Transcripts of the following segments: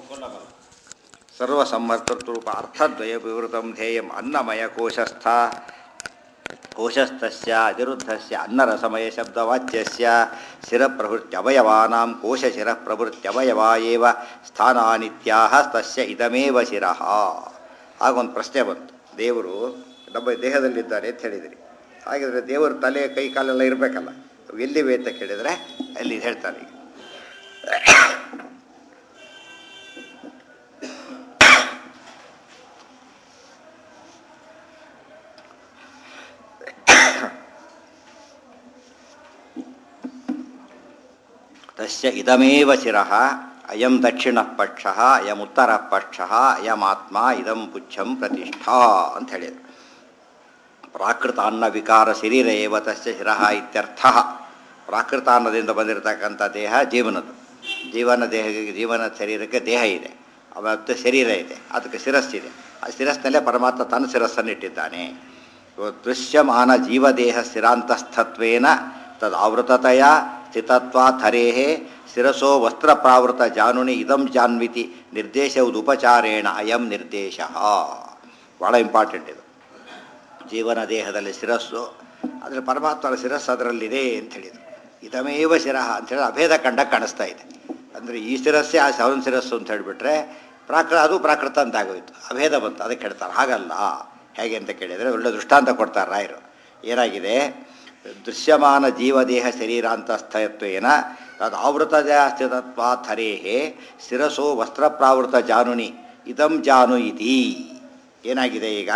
ಸರ್ವಸಮ್ಮರ್ತೃಪ ಅರ್ಥದ್ವಯ ವಿವೃತಂ ಧ್ಯೇಯಂ ಅನ್ನಮಯ ಕೋಶಸ್ಥ ಕೋಶಸ್ಥಸ್ಯ ಅನಿರುದ್ಧಸ್ಯ ಅನ್ನರಸಮಯ ಶಬ್ದವಾಚ್ಯಸ್ಯ ಶಿರಪ್ರಭೃತ್ಯವಯವಾನಾಂ ಕೋಶಶಿರಪ್ರಭೃತ್ಯವಯವ ಏವ ಸ್ಥಾನಾನಿತ್ಯಾಹ ತಸ್ಯ ಇದಮೇವ ಶಿರಃ ಆಗೊಂದು ಪ್ರಶ್ನೆ ಬಂತು ದೇವರು ನಮ್ಮ ದೇಹದಲ್ಲಿದ್ದಾರೆ ಅಂತ ಹೇಳಿದಿರಿ ಹಾಗಿದ್ರೆ ದೇವರು ತಲೆ ಕೈ ಕಾಲೆಲ್ಲ ಇರಬೇಕಲ್ಲ ಅವು ಎಲ್ಲಿವೆ ಅಂತ ಕೇಳಿದರೆ ಅಲ್ಲಿ ಹೇಳ್ತಾರೆ ಈಗ ತಸ್ಯ ಇದಮೇವ ಶಿರಃ ಅಯಂ ದಕ್ಷಿಣ ಪಕ್ಷ ಅಯಂ ಉತ್ತರ ಪಕ್ಷ ಅಯಮಾತ್ಮ ಇದಂ ಪುಚ್ಛಂ ಪ್ರತಿಷ್ಠಾ ಅಂತ ಹೇಳಿದರು ಪ್ರಾಕೃತ ಅನ್ನ ವಿಕಾರ ಶರೀರ ಏವ ತಸ್ಯ ಶಿರಃ ಇತ್ಯರ್ಥ ಪ್ರಾಕೃತ ಅನ್ನದಿಂದ ಬಂದಿರತಕ್ಕಂಥ ದೇಹ ಜೀವನದ್ದು ಜೀವನ ದೇಹಕ್ಕೆ ಜೀವನ ಶರೀರಕ್ಕೆ ದೇಹ ಇದೆ ಮತ್ತು ಶರೀರ ಇದೆ ಅದಕ್ಕೆ ಶಿರಸ್ಸಿದೆ ಆ ಶಿರಸ್ಸಿನಲ್ಲೇ ಪರಮಾತ್ಮ ತನ್ನ ಶಿರಸ್ಸನ್ನು ಇಟ್ಟಿದ್ದಾನೆ ದೃಶ್ಯಮಾನ ಜೀವದೇಹ ಸ್ಥಿರಾಂತಸ್ಥತ್ವೇನ ತದಾವೃತತೆಯ ಸ್ಥಿತತ್ವಾತ್ ಹರೇಃ ಶಿರಸೋ ವಸ್ತ್ರಪ್ರಾವೃತ ಜಾನುನಿ ಇದಂ ಜಾನ್ವಿತಿ ನಿರ್ದೇಶವುದುಪಚಾರೇಣ ಅಯಂ ನಿರ್ದೇಶ ಭಾಳ ಇಂಪಾರ್ಟೆಂಟ್ ಇದು ಜೀವನ ದೇಹದಲ್ಲಿ ಶಿರಸ್ಸು ಆದರೆ ಪರಮಾತ್ಮನ ಶಿರಸ್ಸು ಅದರಲ್ಲಿದೆ ಅಂತ ಹೇಳಿದರು ಇದಮೇವ ಶಿರಃ ಅಂಥೇಳಿ ಅಭೇದ ಕಂಡ ಕಾಣಿಸ್ತಾ ಇದೆ ಅಂದರೆ ಈ ಶಿರಸ್ಸೇ ಆ ಸವನ್ ಶಿರಸ್ಸು ಅಂತ ಹೇಳಿಬಿಟ್ರೆ ಪ್ರಾಕೃತ ಅದು ಪ್ರಾಕೃತ ಅಂತ ಆಗೋಯ್ತು ಅಭೇದ ಬಂತು ಅದಕ್ಕೆ ಹೇಳ್ತಾರೆ ಹಾಗಲ್ಲ ಹೇಗೆ ಅಂತ ಕೇಳಿದರೆ ಒಳ್ಳೆ ದೃಷ್ಟಾಂತ ಕೊಡ್ತಾರೆ ರಾಯರು ಏನಾಗಿದೆ ದೃಶ್ಯಮಾನ ಜೀವದೇಹ ಶರೀರಾಂತಸ್ಥತ್ವೇನ ತದ್ ಆವೃತದ ಸ್ಥಿತತ್ವಾತ್ ಹರೇಹೇ ಶಿರಸೋ ವಸ್ತ್ರಪ್ರಾವೃತ ಜಾನುನಿ ಇದಂ ಜಾನು ಇತಿ ಏನಾಗಿದೆ ಈಗ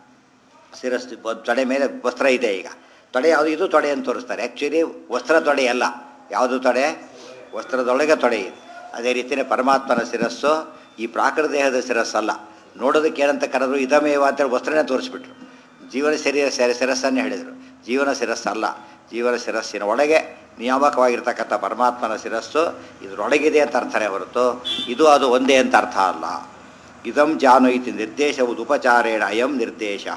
ಶಿರಸ್ಸು ಬ- ತೊಡೆ ಮೇಲೆ ವಸ್ತ್ರ ಇದೆ ಈಗ ತೊಡೆ ಯಾವುದು ಇದು ತೊಡೆ ಅಂತ ತೋರಿಸ್ತಾರೆ ಆ್ಯಕ್ಚುಲಿ ವಸ್ತ್ರ ತೊಡೆ ಅಲ್ಲ ಯಾವುದು ತೊಡೆ ವಸ್ತ್ರದೊಳಗೆ ತೊಡೆ ಇದೆ ಅದೇ ರೀತಿಯೇ ಪರಮಾತ್ಮನ ಶಿರಸ್ಸು ಈ ಪ್ರಾಕೃತ ದೇಹದ ಶಿರಸ್ಸಲ್ಲ ನೋಡೋದಕ್ಕೆ ಏನಂತ ಕರೆದ್ರು ಇದಮೇವ ಅಂತೇಳಿ ವಸ್ತ್ರನೇ ತೋರಿಸ್ಬಿಟ್ರು ಜೀವನ ಶರೀರ ಸೆರ ಶಿರಸ್ಸನ್ನೇ ಹೇಳಿದರು ಜೀವನ ಶಿರಸ್ಸಲ್ಲ ಜೀವನ ಶಿರಸ್ಸಿನ ಒಳಗೆ ನಿಯಾಮಕವಾಗಿರ್ತಕ್ಕಂಥ ಪರಮಾತ್ಮನ ಶಿರಸ್ಸು ಇದರೊಳಗಿದೆ ಅಂತ ಅರ್ಥನೇ ಹೊರತು ಇದು ಅದು ಒಂದೇ ಅಂತ ಅರ್ಥ ಅಲ್ಲ ಇದಂ ಜಾನು ಇತಿ ನಿರ್ದೇಶವುದು ಉಪಚಾರೇಣ ಅಯಂ ನಿರ್ದೇಶ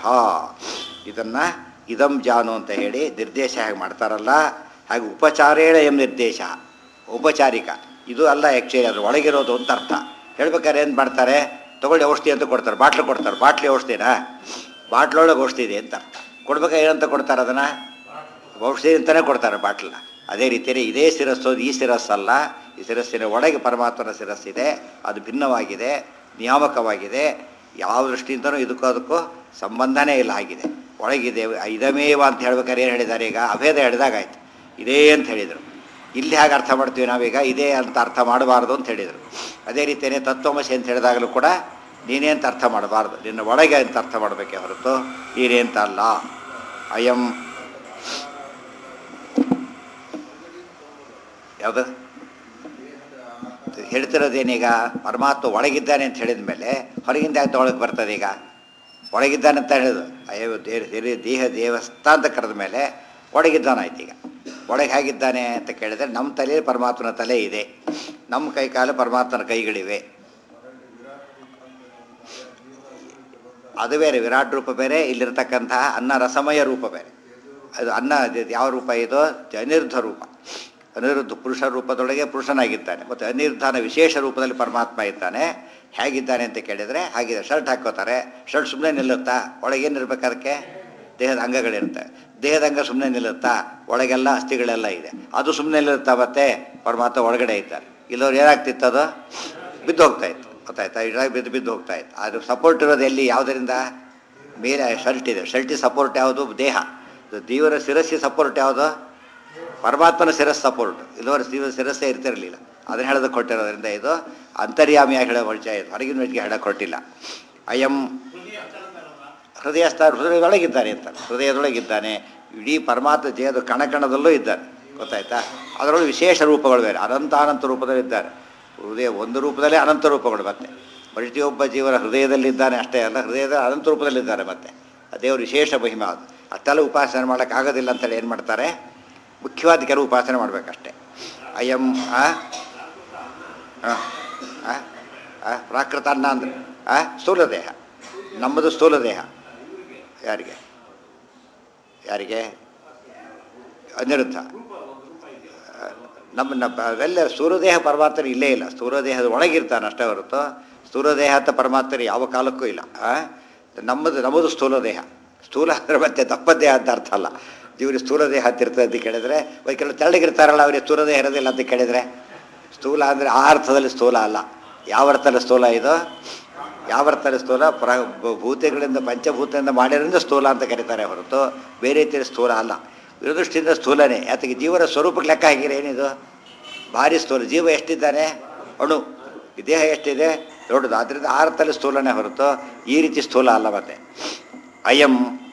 ಇದನ್ನು ಇದಂ ಜಾನು ಅಂತ ಹೇಳಿ ನಿರ್ದೇಶ ಹೇಗೆ ಮಾಡ್ತಾರಲ್ಲ ಹಾಗೆ ಉಪಚಾರೇಣ ಎಂ ನಿರ್ದೇಶ ಔಪಚಾರಿಕ ಇದು ಅಲ್ಲ ಆ್ಯಕ್ಚುಲಿ ಅದ್ರ ಒಳಗಿರೋದು ಅಂತ ಅರ್ಥ ಹೇಳ್ಬೇಕಾದ್ರೆ ಏನು ಮಾಡ್ತಾರೆ ತಗೊಳ್ಳಿ ಔಷಧಿ ಅಂತ ಕೊಡ್ತಾರೆ ಬಾಟ್ಲು ಕೊಡ್ತಾರೆ ಬಾಟ್ಲಿ ಔಷಧಿನಾ ಬಾಟ್ಲೊಳಗೆ ಔಷಧಿ ಇದೆ ಅಂತ ಅರ್ಥ ಕೊಡ್ಬೇಕಾದ್ರೆ ಏನಂತ ಕೊಡ್ತಾರೆ ಅದನ್ನು ಔಷಧಿ ಅಂತಲೇ ಕೊಡ್ತಾರೆ ಬಾಟ್ಲನ್ನ ಅದೇ ರೀತಿಯೇ ಇದೇ ಶಿರಸ್ಸು ಈ ಶಿರಸ್ಸಲ್ಲ ಈ ಶಿರಸ್ಸಿನ ಒಳಗೆ ಪರಮಾತ್ಮನ ಶಿರಸ್ಸಿದೆ ಅದು ಭಿನ್ನವಾಗಿದೆ ನಿಯಾಮಕವಾಗಿದೆ ಯಾವ ದೃಷ್ಟಿಯಿಂದನೂ ಇದಕ್ಕೂ ಅದಕ್ಕೂ ಸಂಬಂಧನೇ ಇಲ್ಲ ಆಗಿದೆ ಒಳಗಿದೆ ಇದಮೇವ ಅಂತ ಹೇಳ್ಬೇಕಾದ್ರೆ ಏನು ಹೇಳಿದ್ದಾರೆ ಈಗ ಅಭೇದ ಹೇಳಿದಾಗಾಯ್ತು ಇದೇ ಅಂತ ಹೇಳಿದರು ಇಲ್ಲಿ ಹೇಗೆ ಅರ್ಥ ಮಾಡ್ತೀವಿ ನಾವೀಗ ಇದೇ ಅಂತ ಅರ್ಥ ಮಾಡಬಾರ್ದು ಅಂತ ಹೇಳಿದರು ಅದೇ ರೀತಿಯೇ ತತ್ವಮಸಿ ಅಂತ ಹೇಳಿದಾಗಲೂ ಕೂಡ ನೀನೇ ಅಂತ ಅರ್ಥ ಮಾಡಬಾರ್ದು ನಿನ್ನ ಒಳಗೆ ಅಂತ ಅರ್ಥ ಮಾಡಬೇಕೇ ಹೊರತು ನೀನೇ ಅಂತ ಅಲ್ಲ ಅಯಂ ಯಾವುದು ಹೇಳ್ತಿರೋದೇನೀಗ ಪರಮಾತ್ಮ ಒಳಗಿದ್ದಾನೆ ಅಂತ ಹೇಳಿದ ಮೇಲೆ ಹೊರಗಿಂದ ಯಾಕೆ ಒಳಗೆ ಬರ್ತದೆ ಈಗ ಒಳಗಿದ್ದಾನೆ ಅಂತ ಹೇಳಿದ್ರು ಅಯ್ಯೋ ದೇಹ ದೇಹ ದೇಹ ದೇವಸ್ಥ ಅಂತ ಕರೆದ ಮೇಲೆ ಒಳಗಿದ್ದಾನಾಯ್ತು ಈಗ ಒಳಗೆ ಹೇಗಿದ್ದಾನೆ ಅಂತ ಕೇಳಿದರೆ ನಮ್ಮ ತಲೆಯಲ್ಲಿ ಪರಮಾತ್ಮನ ತಲೆ ಇದೆ ನಮ್ಮ ಕೈ ಕಾಲು ಪರಮಾತ್ಮನ ಕೈಗಳಿವೆ ಅದು ಬೇರೆ ವಿರಾಟ್ ರೂಪ ಬೇರೆ ಇಲ್ಲಿರ್ತಕ್ಕಂತಹ ಅನ್ನ ರಸಮಯ ರೂಪ ಬೇರೆ ಅದು ಅನ್ನ ಇದು ಯಾವ ರೂಪ ಇದು ಅನಿರುದ್ಧ ರೂಪ ಅನಿರುದ್ಧ ಪುರುಷ ರೂಪದೊಳಗೆ ಪುರುಷನಾಗಿದ್ದಾನೆ ಮತ್ತು ಅನಿರುದ್ಧನ ವಿಶೇಷ ರೂಪದಲ್ಲಿ ಪರಮಾತ್ಮ ಇದ್ದಾನೆ ಹೇಗಿದ್ದಾನೆ ಅಂತ ಕೇಳಿದರೆ ಹಾಗಿದೆ ಶರ್ಟ್ ಹಾಕೋತಾರೆ ಶರ್ಟ್ ಸುಮ್ಮನೆ ನಿಲ್ಲುತ್ತಾ ಒಳಗೇನಿರ್ಬೇಕು ಅದಕ್ಕೆ ದೇಹದ ಅಂಗಗಳಿರ್ತವೆ ದೇಹದ ಅಂಗ ಸುಮ್ಮನೆ ನಿಲ್ಲುತ್ತಾ ಒಳಗೆಲ್ಲ ಅಸ್ಥಿಗಳೆಲ್ಲ ಇದೆ ಅದು ಸುಮ್ಮನೆ ನಿಲ್ಲುತ್ತಾ ಮತ್ತೆ ಪರಮಾತ್ಮ ಒಳಗಡೆ ಇದ್ದಾರೆ ಇಲ್ಲವ್ರು ಏನಾಗ್ತಿತ್ತು ಅದು ಬಿದ್ದು ಹೋಗ್ತಾ ಇತ್ತು ಗೊತ್ತಾಯ್ತಾ ಇಡಾಗಿ ಬಿದ್ದು ಬಿದ್ದು ಹೋಗ್ತಾ ಇತ್ತು ಅದು ಸಪೋರ್ಟ್ ಇರೋದು ಎಲ್ಲಿ ಯಾವುದರಿಂದ ಮೇಲೆ ಶರ್ಟ್ ಇದೆ ಶರ್ಟಿಗೆ ಸಪೋರ್ಟ್ ಯಾವುದು ದೇಹ ಇದು ದೇವರ ಶಿರಸ್ಸಿ ಸಪೋರ್ಟ್ ಯಾವುದು ಪರಮಾತ್ಮನ ಶಿರಸ್ ಸಪೋರ್ಟ್ ಇಲ್ಲವರ ದೇವರ ಶಿರಸ್ಸೇ ಇರ್ತಿರಲಿಲ್ಲ ಅದನ್ನು ಹೇಳೋದಕ್ಕೆ ಕೊಟ್ಟಿರೋದ್ರಿಂದ ಇದು ಅಂತರ್ಯಾಮಿಯಾಗಿ ಹೇಳೋ ಪರಿಚಯ ಇದು ಹೊರಗಿನ ಮೆಟ್ಟಿಗೆ ಹೇಳೋಕೆ ಕೊಟ್ಟಿಲ್ಲ ಅಯಂ ಹೃದಯಸ್ಥ ಹೃದಯದೊಳಗಿದ್ದಾನೆ ಅಂತ ಹೃದಯದೊಳಗಿದ್ದಾನೆ ಇಡೀ ಪರಮಾತ್ಮ ದೇಹದ ಕಣಕಣದಲ್ಲೂ ಇದ್ದಾನೆ ಗೊತ್ತಾಯ್ತಾ ಅದರೊಳಗೆ ವಿಶೇಷ ರೂಪಗಳು ಬೇರೆ ಅನಂತ ಅನಂತ ರೂಪದಲ್ಲಿ ಇದ್ದಾರೆ ಹೃದಯ ಒಂದು ರೂಪದಲ್ಲೇ ಅನಂತ ರೂಪಗಳು ಮತ್ತೆ ಪ್ರತಿಯೊಬ್ಬ ಜೀವನ ಹೃದಯದಲ್ಲಿದ್ದಾನೆ ಅಷ್ಟೇ ಅಲ್ಲ ಹೃದಯದ ಅನಂತ ರೂಪದಲ್ಲಿದ್ದಾರೆ ಮತ್ತೆ ಆ ದೇವರು ವಿಶೇಷ ಮಹಿಮೆ ಅದು ಅಷ್ಟೆಲ್ಲ ಉಪಾಸನೆ ಮಾಡೋಕ್ಕಾಗೋದಿಲ್ಲ ಅಂತೇಳಿ ಏನು ಮಾಡ್ತಾರೆ ಮುಖ್ಯವಾದ ಕೆಲವು ಉಪಾಸನೆ ಮಾಡಬೇಕಷ್ಟೆ ಅಯಂ ಆ ಆ, ಆ, ಆ, ಪ್ರಾಕೃತ ಅನ್ನ ಅಂದ್ರೆ ಆ ಸ್ಥೂಲ ದೇಹ ನಮ್ಮದು ಸ್ಥೂಲ ದೇಹ ಯಾರಿಗೆ ಯಾರಿಗೆ ಅನಿರುದ್ಧ ನಮ್ಮನ್ನ ಅವೆಲ್ಲ ಸ್ಥೂಲದೇಹ ಪರಮಾತ್ಮರು ಇಲ್ಲೇ ಇಲ್ಲ ಸ್ಥೂಲದೇಹದ ಒಳಗಿರ್ತಾನೆ ಅಷ್ಟೇ ಹೊರತು ಸ್ಥೂಲದೇಹ ಅಂತ ಪರಮಾತ್ಮರು ಯಾವ ಕಾಲಕ್ಕೂ ಇಲ್ಲ ಆ? ನಮ್ಮದು ನಮ್ಮದು ಸ್ಥೂಲದೇಹ ಸ್ಥೂಲ ಅಂದರೆ ಮತ್ತೆ ದಪ್ಪ ದೇಹ ಅಂತ ಅರ್ಥ ಅಲ್ಲ ಇವ್ರಿಗೆ ಸ್ಥೂಲ ದೇಹ ಅಂತ ಇರ್ತದೆ ಅಂತ ಕೇಳಿದ್ರೆ ಒಂದು ಕೆಲವು ತೆಳ್ಳಗಿರ್ತಾರಲ್ಲ ಅವ್ರಿಗೆ ಸ್ಥೂಲ ದೇಹ ಇರೋದಿಲ್ಲ ಅಂತ ಕೇಳಿದರೆ ಸ್ಥೂಲ ಅಂದರೆ ಆ ಅರ್ಥದಲ್ಲಿ ಸ್ಥೂಲ ಅಲ್ಲ ಯಾವ ಅರ್ಥದಲ್ಲಿ ಸ್ಥೂಲ ಇದು ಯಾವ ಅರ್ಥದಲ್ಲಿ ಸ್ಥೂಲ ಪ್ರ ಭೂತಗಳಿಂದ ಪಂಚಭೂತದಿಂದ ಮಾಡಿರೋದ್ರಿಂದ ಸ್ಥೂಲ ಅಂತ ಕರೀತಾರೆ ಹೊರತು ಬೇರೆ ರೀತಿಯ ಸ್ಥೂಲ ಅಲ್ಲ ದೃಷ್ಟಿಯಿಂದ ಸ್ಥೂಲನೇ ಯಾತಕ್ಕೆ ಜೀವನ ಸ್ವರೂಪಕ್ಕೆ ಲೆಕ್ಕ ಹಾಕಿದ್ರೆ ಏನಿದು ಭಾರಿ ಸ್ಥೂಲ ಜೀವ ಎಷ್ಟಿದ್ದಾನೆ ಅಣು ಈ ದೇಹ ಎಷ್ಟಿದೆ ದೊಡ್ಡದು ಆದ್ದರಿಂದ ಆ ಅರ್ಥದಲ್ಲಿ ಸ್ಥೂಲನೇ ಹೊರತು ಈ ರೀತಿ ಸ್ಥೂಲ ಅಲ್ಲ ಮತ್ತೆ ಅಯಂ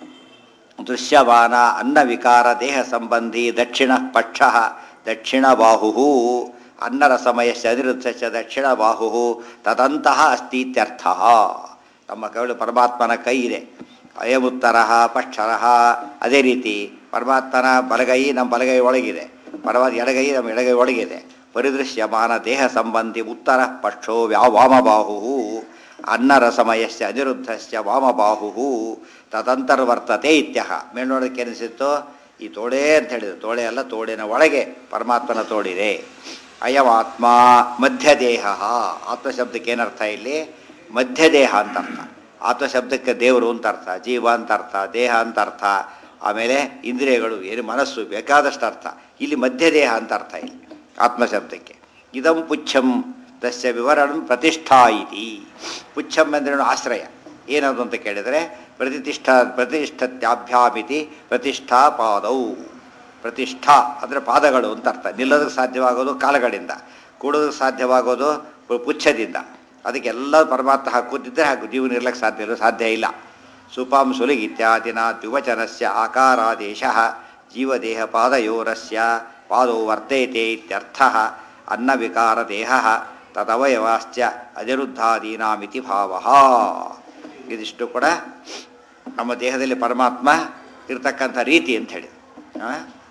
ದೃಶ್ಯಮಾನ ಅನ್ನ ವಿಕಾರ ದೇಹ ಸಂಬಂಧಿ ದಕ್ಷಿಣ ಪಕ್ಷ ದಕ್ಷಿಣ ಬಾಹು ಅನ್ನರ ಸಮಯಸ್ಯ ಅನಿರುದ್ಧಸ್ಯ ದಕ್ಷಿಣ ಬಾಹು ತದಂತಹ ಅಸ್ತಿ ಇತ್ಯರ್ಥ ನಮ್ಮ ಕೈಗಳು ಪರಮಾತ್ಮನ ಕೈ ಇದೆ ಅಯಮುತ್ತರ ಪಕ್ಷರ ಅದೇ ರೀತಿ ಪರಮಾತ್ಮನ ಬಲಗೈ ನಮ್ಮ ಬಲಗೈ ಒಳಗಿದೆ ಪರಮಾತ್ಮ ಎಡಗೈ ನಮ್ಮ ಎಡಗೈ ಒಳಗಿದೆ ಪರಿದೃಶ್ಯಮಾನ ದೇಹ ಸಂಬಂಧಿ ಉತ್ತರ ಪಕ್ಷೋ ವ್ಯಾ ವಾಮಬಾಹು ಅನ್ನರಸಮಯಸ್ಯ ಅನಿರುದ್ಧಸ್ಯ ವಾಮಬಾಹು ತದಂತರ್ವರ್ತತೆ ಇತ್ಯಹ ಮೇಲೆ ನೋಡೋದಕ್ಕೆ ಅನಿಸಿತ್ತು ಈ ತೋಡೆ ಅಂತ ಹೇಳಿದ್ರು ತೋಡೆ ಅಲ್ಲ ತೋಡಿನ ಒಳಗೆ ಪರಮಾತ್ಮನ ತೋಡಿದೆ ಅಯಮಾತ್ಮ ಮಧ್ಯದೇಹ ಆತ್ಮಶಬ್ದಕ್ಕೆ ಏನರ್ಥ ಇಲ್ಲಿ ಮಧ್ಯದೇಹ ಅಂತ ಅರ್ಥ ಆತ್ಮಶಬ್ದಕ್ಕೆ ದೇವರು ಅಂತ ಅರ್ಥ ಜೀವ ಅಂತ ಅರ್ಥ ದೇಹ ಅಂತ ಅರ್ಥ ಆಮೇಲೆ ಇಂದ್ರಿಯಗಳು ಏನು ಮನಸ್ಸು ಬೇಕಾದಷ್ಟು ಅರ್ಥ ಇಲ್ಲಿ ಮಧ್ಯದೇಹ ಅಂತ ಅರ್ಥ ಇಲ್ಲಿ ಆತ್ಮಶಬ್ದಕ್ಕೆ ಇದಂ ಪುಚ್ಛಂ ತಸ್ಯ ವಿವರಣ ಪ್ರತಿಷ್ಠಾ ಇತಿ ಪುಚ್ಛಂ ಅಂದ್ರೆ ಆಶ್ರಯ ಏನದು ಅಂತ ಕೇಳಿದರೆ ಪ್ರತಿಷ್ಠಾ ಪ್ರತಿಷ್ಠತ್ಯಾಭ್ಯಾಮಿತಿ ಪ್ರತಿಷ್ಠಾ ಪಾದೌ ಪ್ರತಿಷ್ಠಾ ಅಂದರೆ ಪಾದಗಳು ಅಂತ ಅರ್ಥ ನಿಲ್ಲೋದಕ್ಕೆ ಸಾಧ್ಯವಾಗೋದು ಕಾಲಗಳಿಂದ ಕೂಡೋದಕ್ಕೆ ಸಾಧ್ಯವಾಗೋದು ಪು- ಪುಚ್ಛದಿಂದ ಅದಕ್ಕೆಲ್ಲ ಪರಮಾತ್ಮ ಹಾಕಿ ಕೂತಿದ್ದರೆ ಹಾಕು ಜೀವನ ಇರ್ಲಿಕ್ಕೆ ಸಾಧ್ಯ ಇಲ್ಲ ಸಾಧ್ಯ ಇಲ್ಲ ಸುಪಾಂ ಸುಲಿಗಿತ್ಯಾದಿನ ದ್ವಿವಚನಸ್ಯ ಆಕಾರಾದೇಶ ಜೀವದೇಹ ಪಾದಯೋರಸ್ಯ ಪಾದೋ ವರ್ತಯತೆ ಇತ್ಯರ್ಥ ಅನ್ನವಿಕಾರದೇಹ ತದವಯವಾಶ್ಚ ಅನಿರುದ್ಧಾದೀನಾಮಿತಿ ಭಾವ ಇದಿಷ್ಟು ಕೂಡ ನಮ್ಮ ದೇಹದಲ್ಲಿ ಪರಮಾತ್ಮ ಇರ್ತಕ್ಕಂಥ ರೀತಿ ಅಂತ ಹೇಳಿ ಆ?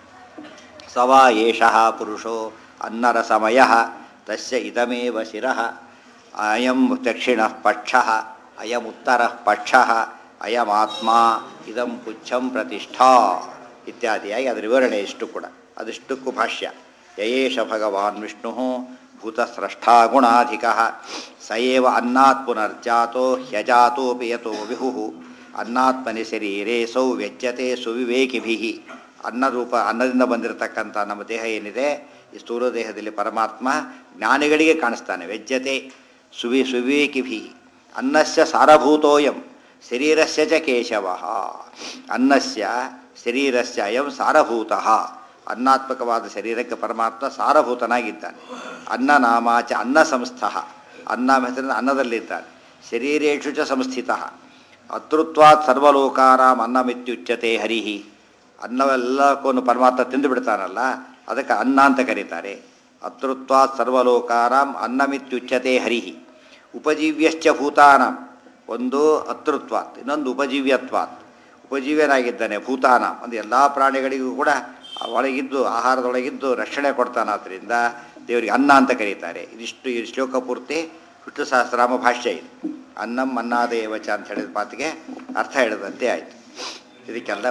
ಸವಾ ಏಷಃ ಪುರುಷೋ ಅನ್ನರ ಸಮಯ ತಸ್ಯ ಇದಮೇವ ಶಿರಃ ಅಯಂ ದಕ್ಷಿಣ ಪಕ್ಷ ಅಯಮುತ್ತರ ಪಕ್ಷ ಅಯಮಾತ್ಮ ಇದಂ ಪುಚ್ಛಂ ಪ್ರತಿಷ್ಠಾ ಇತ್ಯಾದಿಯಾಗಿ ಅದರ ವಿವರಣೆ ಇಷ್ಟು ಕೂಡ ಅದಿಷ್ಟಕ್ಕೂ ಭಾಷ್ಯ ಯಯೇಷ ಭಗವಾನ್ ವಿಷ್ಣು ಭೂತಸ್ರಷ್ಟಾ ಗುಣಾಧಿಕ ಸ ಏವ ಅನ್ನಾತ್ ಪುನರ್ಜಾತೋ ಹ್ಯಜಾತೋಪಿ ಯತೋ ವಿಹು ಅನ್ನಾತ್ಮನಿ ಶರೀರೇ ಸೌ ವ್ಯಜ್ಯತೆ ಸುವಿವೇಕಿಭಿ ಅನ್ನರೂಪ ಅನ್ನದಿಂದ ಬಂದಿರತಕ್ಕಂಥ ನಮ್ಮ ದೇಹ ಏನಿದೆ ಈ ಸ್ಥೂಲ ದೇಹದಲ್ಲಿ ಪರಮಾತ್ಮ ಜ್ಞಾನಿಗಳಿಗೆ ಕಾಣಿಸ್ತಾನೆ ವ್ಯಜ್ಯತೆ ಸುವಿ ಸುವಿವೇಕಿಭಿ ಅನ್ನಸ್ಯ ಸಾರಭೂತೋಯಂ ಶರೀರಸ್ಯ ಚ ಕೇಶವ ಅನ್ನಸ್ಯ ಶರೀರಸ್ಯ ಅಯಂ ಸಾರಭೂತಃ ಅನ್ನಾತ್ಮಕವಾದ ಶರೀರಕ್ಕೆ ಪರಮಾತ್ಮ ಸಾರಭೂತನಾಗಿದ್ದಾನೆ ಅನ್ನ ನಾಮಾಚ ಅನ್ನ ಸಂಸ್ಥಃ ಅನ್ನ ಹೆಸರಿನ ಅನ್ನದಲ್ಲಿದ್ದಾನೆ ಶರೀರೇಷು ಚ ಸಂಸ್ಥಿತಃ ಅತೃತ್ವಾತ್ ಸರ್ವಲೋಕಾರಾಮ್ ಅನ್ನಮಿತ್ಯುಚ್ಯತೆ ಹರಿಹಿ ಅನ್ನವೆಲ್ಲಕ್ಕೂ ಪರಮಾತ್ಮ ತಿಂದು ಬಿಡ್ತಾನಲ್ಲ ಅದಕ್ಕೆ ಅನ್ನ ಅಂತ ಕರೀತಾರೆ ಅತೃತ್ವಾತ್ ಸರ್ವಲೋಕಾರಾಮ್ ಅನ್ನಮಿತ್ಯುಚ್ಯತೆ ಹರಿಹಿ ಉಪಜೀವ್ಯಶ್ಚ ಭೂತಾನಾಂ ಒಂದು ಅತೃತ್ವಾತ್ ಇನ್ನೊಂದು ಉಪಜೀವ್ಯತ್ವಾತ್ ಉಪಜೀವ್ಯನಾಗಿದ್ದಾನೆ ಭೂತಾನ ಒಂದು ಎಲ್ಲ ಪ್ರಾಣಿಗಳಿಗೂ ಕೂಡ ಆ ಒಳಗಿದ್ದು ಆಹಾರದೊಳಗಿದ್ದು ರಕ್ಷಣೆ ಕೊಡ್ತಾನಾದ್ರಿಂದ ದೇವರಿಗೆ ಅನ್ನ ಅಂತ ಕರೀತಾರೆ ಇದಿಷ್ಟು ಈ ಶ್ಲೋಕ ಪೂರ್ತಿ ವಿಷ್ಣು ಸಹಸ್ರಾಮ ಭಾಷ್ಯ ಇದು ಅನ್ನಂ ಅನ್ನದೇವಚ ಅಂತ ಹೇಳಿದ ಮಾತಿಗೆ ಅರ್ಥ ಹೇಳಿದಂತೆ ಆಯಿತು ಇದಕ್ಕೆಲ್ಲ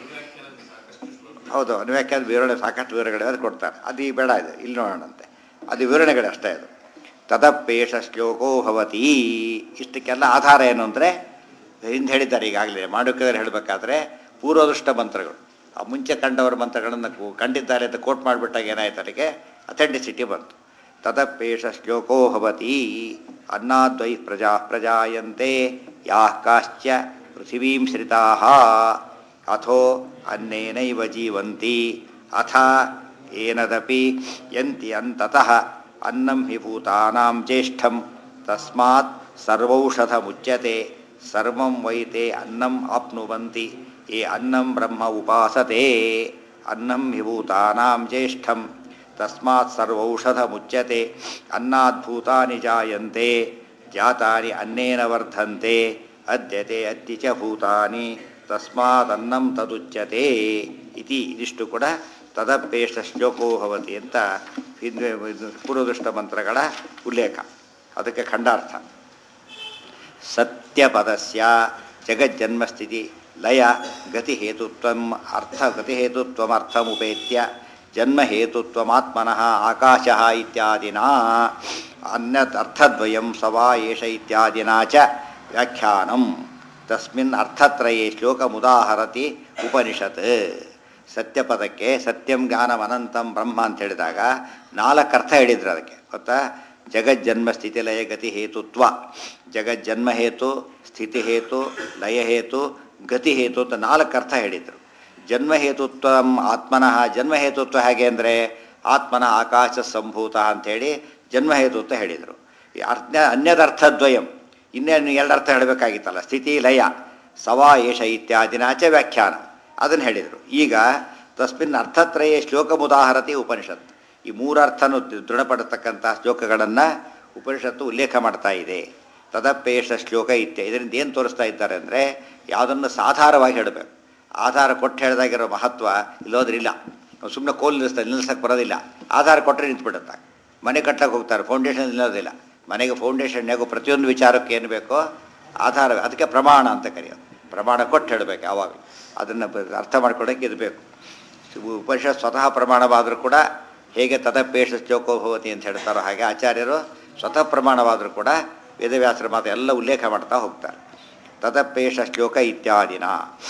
ಹೌದು ಅನ್ವ್ಯಾಖ್ಯಾನ ವಿವರಣೆ ಸಾಕಷ್ಟು ವಿವರಣೆಗಳು ಕೊಡ್ತಾರೆ ಅದು ಈ ಬೇಡ ಇದು ಇಲ್ಲಿ ನೋಡೋಣಂತೆ ಅದು ವಿವರಣೆಗಳು ಅಷ್ಟೇ ಅದು ತದಪ್ಪೇಷ ಶ್ಲೋಕೋ ಭವತಿ ಇಷ್ಟಕ್ಕೆಲ್ಲ ಆಧಾರ ಏನು ಅಂದರೆ ಹಿಂದೆ ಹೇಳಿದ್ದಾರೆ ಈಗಾಗಲೇ ಮಾಂಡುಕ್ಯದಲ್ಲಿ ಹೇಳಬೇಕಾದ್ರೆ ಪೂರ್ವದೃಷ್ಟ ಮಂತ್ರಗಳು ಆ ಮುಂಚೆ ಕಂಡವರ ಮಂತ್ರಗಳನ್ನು ಕೂ- ಕಂಡಿದ್ದಾರೆ ಅಂತ ಕೋಟ್ ಮಾಡಿಬಿಟ್ಟಾಗ ಏನಾಯ್ತು ಅದಕ್ಕೆ ಅಥೆಂಟಿಸಿಟಿ ಬಂತು ತದಪ್ಪೇಷ ಶ್ಲೋಕೋ ಭವತಿ ಅನ್ನದ್ವೈ ಪ್ರಜಾ ಪ್ರಜಾಯಂತೆ ಯಾ ಕಾಶ್ಚ ಪೃಥಿವೀಂ ಶ್ರಿತಾ ಅಥೋ ಅನ್ನೇನೈವ ಜೀವಂತಿ ಅಥ ಏನದಪಿ ಯಂತಿ ಅಂತತಃ ಅನ್ನಂ ಹಿ ಭೂತಾನಾಂ ಜ್ಯೇಷ್ಠಂ ತಸ್ಮಾತ್ ಸರ್ವೌಷಧಮುಚ್ಯತೆ ಸರ್ವಂ ವೈತೆ ಅನ್ನಂ ಆಪ್ನುವಂತಿ ಯೇ ಅನ್ನಂ ಬ್ರಹ್ಮ ಉಪಾಸತೆ ಅನ್ನಂ ಹಿ ಭೂತಾನಾಂ ಜ್ಯೇಷ್ಠಂ ತಸ್ಮಾತ್ ಸರ್ವೌಷಧಮುಚ್ಯತೆ ಅನ್ನದ್ಭೂತಾನಿ ಜಾಯಂತೆ ಜಾತಾನಿ ಅನ್ನೇನ ವರ್ಧಂತೆ ಅದ್ಯತೆ ಅದ್ದಿ ಚ ಭೂತಾನಿ ತಸ್ಮಾತ್ ಅನ್ನಂ ತದುಚ್ಯತೆ ಇತಿ ಇದಿಷ್ಟು ಕೂಡ ತದಪ್ಪೇಷ ಶ್ಲೋಕೋ ಭವತಿ ಅಂತ ಹಿಂದೆ ಇದು ಪೂರ್ವದೃಷ್ಟ ಮಂತ್ರಗಳ ಉಲ್ಲೇಖ ಅದಕ್ಕೆ ಖಂಡಾರ್ಥ ಸತ್ಯಪದಸ್ಯ ಜಗಜ್ಜನ್ಮಸ್ಥಿತಿ ಲಯ ಗತಿಹೇತುತ್ವಂ ಅರ್ಥ ಗತಿಹೇತುತ್ವಮರ್ಥಮುಪೇತ್ಯ ಜನ್ಮ ಹೇತುತ್ವಮಾತ್ಮನಃ ಆಕಾಶ ಇತ್ಯಾದಿನ ಅನ್ಯತ್ ಅರ್ಥದ್ವಯಂ ಸವಾ ಏಷ ಇತ್ಯಾದಿನ ಚ ವ್ಯಾಖ್ಯಾನಂ ತಸ್ಮಿನ್ ಅರ್ಥತ್ರಯೇ ಶ್ಲೋಕಮುದಾಹರತಿ ಉಪನಿಷತ್ ಸತ್ಯಪದಕ್ಕೆ ಸತ್ಯಂ ಜ್ಞಾನಂ ಅನಂತಂ ಬ್ರಹ್ಮ ಅಂತ ಹೇಳಿದಾಗ ನಾಲ್ಕು ಅರ್ಥ ಹೇಳಿದ್ರು ಅದಕ್ಕೆ ಗೊತ್ತಾ ಜಗಜ್ಜನ್ಮ ಸ್ಥಿತಿ ಲಯ ಗತಿ ಹೇತುತ್ವ ಜಗಜ್ಜನ್ಮ ಹೇತು ಸ್ಥಿತಿ ಹೇತು ಲಯ ಹೇತು ಗತಿ ಹೇತು ಅಂತ ನಾಲ್ಕು ಅರ್ಥ ಹೇಳಿದರು ಜನ್ಮಹೇತುತ್ವ ಆತ್ಮನಃ ಜನ್ಮಹೇತುತ್ವ ಹೇಗೆ ಅಂದರೆ ಆತ್ಮನ ಆಕಾಶ ಸಂಭೂತ ಅಂಥೇಳಿ ಜನ್ಮಹೇತುತ್ವ ಹೇಳಿದರು ಈ ಅರ್ಥ ಅನ್ಯದರ್ಥದ್ವಯಂ ಇನ್ನೇನು ಎರಡು ಅರ್ಥ ಹೇಳಬೇಕಾಗಿತ್ತಲ್ಲ ಸ್ಥಿತಿ ಲಯ ಸವಾ ಏಷ ಇತ್ಯಾದಿನಾಚ ವ್ಯಾಖ್ಯಾನ ಅದನ್ನು ಹೇಳಿದರು ಈಗ ತಸ್ಮಿನ್ ಅರ್ಥತ್ರಯೇ ಶ್ಲೋಕಮುದಾಹರತಿ ಉಪನಿಷತ್ ಈ ಮೂರು ಅರ್ಥನೂ ದೃಢಪಡತಕ್ಕಂಥ ಶ್ಲೋಕಗಳನ್ನು ಉಪನಿಷತ್ತು ಉಲ್ಲೇಖ ಮಾಡ್ತಾ ಇದೆ ತದಪ್ಪೇಷ ಶ್ಲೋಕ ಇತ್ಯ ಇದರಿಂದ ಏನು ತೋರಿಸ್ತಾ ಇದ್ದಾರೆ ಅಂದರೆ ಯಾವುದನ್ನು ಸಾಧಾರವಾಗಿ ಹೇಳಬೇಕು ಆಧಾರ ಕೊಟ್ಟು ಹೇಳಿದಾಗಿರೋ ಮಹತ್ವ ಇಲ್ಲೋದ್ರಿಲ್ಲ ಸುಮ್ಮನೆ ಕೋಲ್ ನಿಲ್ಲಿಸ್ತಾರೆ ನಿಲ್ಲಿಸಕ್ಕೆ ಬರೋದಿಲ್ಲ ಆಧಾರ ಕೊಟ್ಟರೆ ನಿಂತ್ಬಿಡುತ್ತೆ ಮನೆ ಕಟ್ಟಕ್ಕೆ ಹೋಗ್ತಾರೆ ಫೌಂಡೇಶನ್ ನಿಲ್ಲೋದಿಲ್ಲ ಮನೆಗೆ ಫೌಂಡೇಶನ್ ಹೇಗೋ ಪ್ರತಿಯೊಂದು ವಿಚಾರಕ್ಕೆ ಏನು ಬೇಕೋ ಆಧಾರ ಅದಕ್ಕೆ ಪ್ರಮಾಣ ಅಂತ ಕರೆಯೋದು ಪ್ರಮಾಣ ಕೊಟ್ಟು ಹೇಳಬೇಕು ಯಾವಾಗ ಅದನ್ನು ಅರ್ಥ ಮಾಡ್ಕೊಳ್ಳೋಕೆ ಇದು ಬೇಕು ಉಪನಿಷತ್ ಸ್ವತಃ ಪ್ರಮಾಣವಾದರೂ ಕೂಡ ಹೇಗೆ ತದಪೇಷ ಶ್ಲೋಕೋ ಭವತಿ ಅಂತ ಹೇಳ್ತಾರೋ ಹಾಗೆ ಆಚಾರ್ಯರು ಸ್ವತಃ ಪ್ರಮಾಣವಾದರೂ ಕೂಡ ವೇದವ್ಯಾಸರ ಮಾತು ಎಲ್ಲ ಉಲ್ಲೇಖ ಮಾಡ್ತಾ ಹೋಗ್ತಾರೆ ತದಪೇಷ ಶ್ಲೋಕ ಇತ್ಯಾದಿನ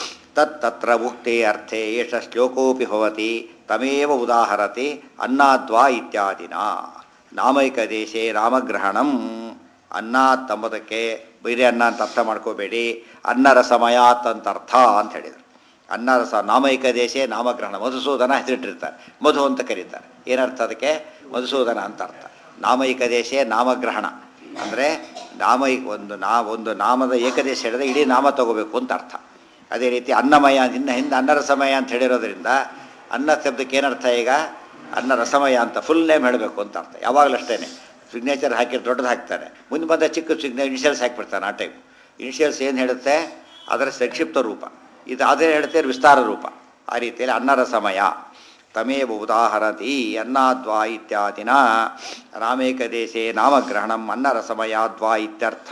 ತತ್ತತ್ರ ಉಕ್ತೆ ಅರ್ಥೆ ಏಷ ಶ್ಲೋಕೋಪಿ ಭವತಿ ತಮೇವ ಉದಾಹರತಿ ಅನ್ನಾದ್ವಾ ಇತ್ಯಾದಿನ ನಾಮೈಕ ದೇಶೇ ರಾಮಗ್ರಹಣಂ ಅನ್ನ ತಂಬುದಕ್ಕೆ ಬೇರೆ ಅನ್ನ ಅಂತ ಅರ್ಥ ಮಾಡ್ಕೋಬೇಡಿ ಅನ್ನರ ಸಮಯಾತ್ ಅಂತ ಅರ್ಥ ಅಂತ ಹೇಳಿದರು ಅನ್ನರಸ ನಾಮೈಕ ದೇಶೇ ನಾಮಗ್ರಹಣ ಮಧುಸೂದನ ಹೆಸರಿಟ್ಟಿರ್ತಾರೆ ಮಧು ಅಂತ ಕರೀತಾರೆ ಏನರ್ಥ ಅದಕ್ಕೆ ಮಧುಸೂದನ ಅಂತ ಅರ್ಥ ನಾಮೈಕ ದೇಶೇ ನಾಮಗ್ರಹಣ ಅಂದರೆ ನಾಮೈ ಒಂದು ನಾ ಒಂದು ನಾಮದ ಏಕದೇಶ ಹೇಳಿದ್ರೆ ಇಡೀ ನಾಮ ತಗೋಬೇಕು ಅಂತ ಅರ್ಥ ಅದೇ ರೀತಿ ಅನ್ನಮಯ ಇನ್ನು ಹಿಂದೆ ಅನ್ನರಸಮಯ ಅಂತ ಹೇಳಿರೋದ್ರಿಂದ ಅನ್ನ ಶಬ್ದಕ್ಕೆ ಏನರ್ಥ ಈಗ ಅನ್ನ ರಸಮಯ ಅಂತ ಫುಲ್ ನೇಮ್ ಹೇಳಬೇಕು ಅಂತ ಅರ್ಥ ಯಾವಾಗಲೂ ಅಷ್ಟೇ ಸಿಗ್ನೇಚರ್ ಹಾಕಿ ದೊಡ್ಡದು ಹಾಕ್ತಾರೆ ಮುಂದೆ ಬಂದ ಚಿಕ್ಕ ಸಿಗ್ನೇ ಇನಿಷಿಯಲ್ಸ್ ಹಾಕಿಬಿಡ್ತಾನೆ ಆ ಟೈಮ್ ಇನಿಷಿಯಲ್ಸ್ ಏನು ಹೇಳುತ್ತೆ ಅದರ ಸಂಕ್ಷಿಪ್ತ ರೂಪ ಇದು ಅದೇ ಹೇಳುತ್ತೆ ವಿಸ್ತಾರ ರೂಪ ಆ ರೀತಿಯಲ್ಲಿ ಅನ್ನರ ಸಮಯ ತಮೇವ ಉದಾಹರತಿ ಅನ್ನಾದ್ವಾ ಇತ್ಯಾದಿನ ರಾಮೇಕ ದೇಶೇ ನಾಮಗ್ರಹಣಂ ಅನ್ನರಸಮಯಾದ್ವಾ ಇತ್ಯರ್ಥ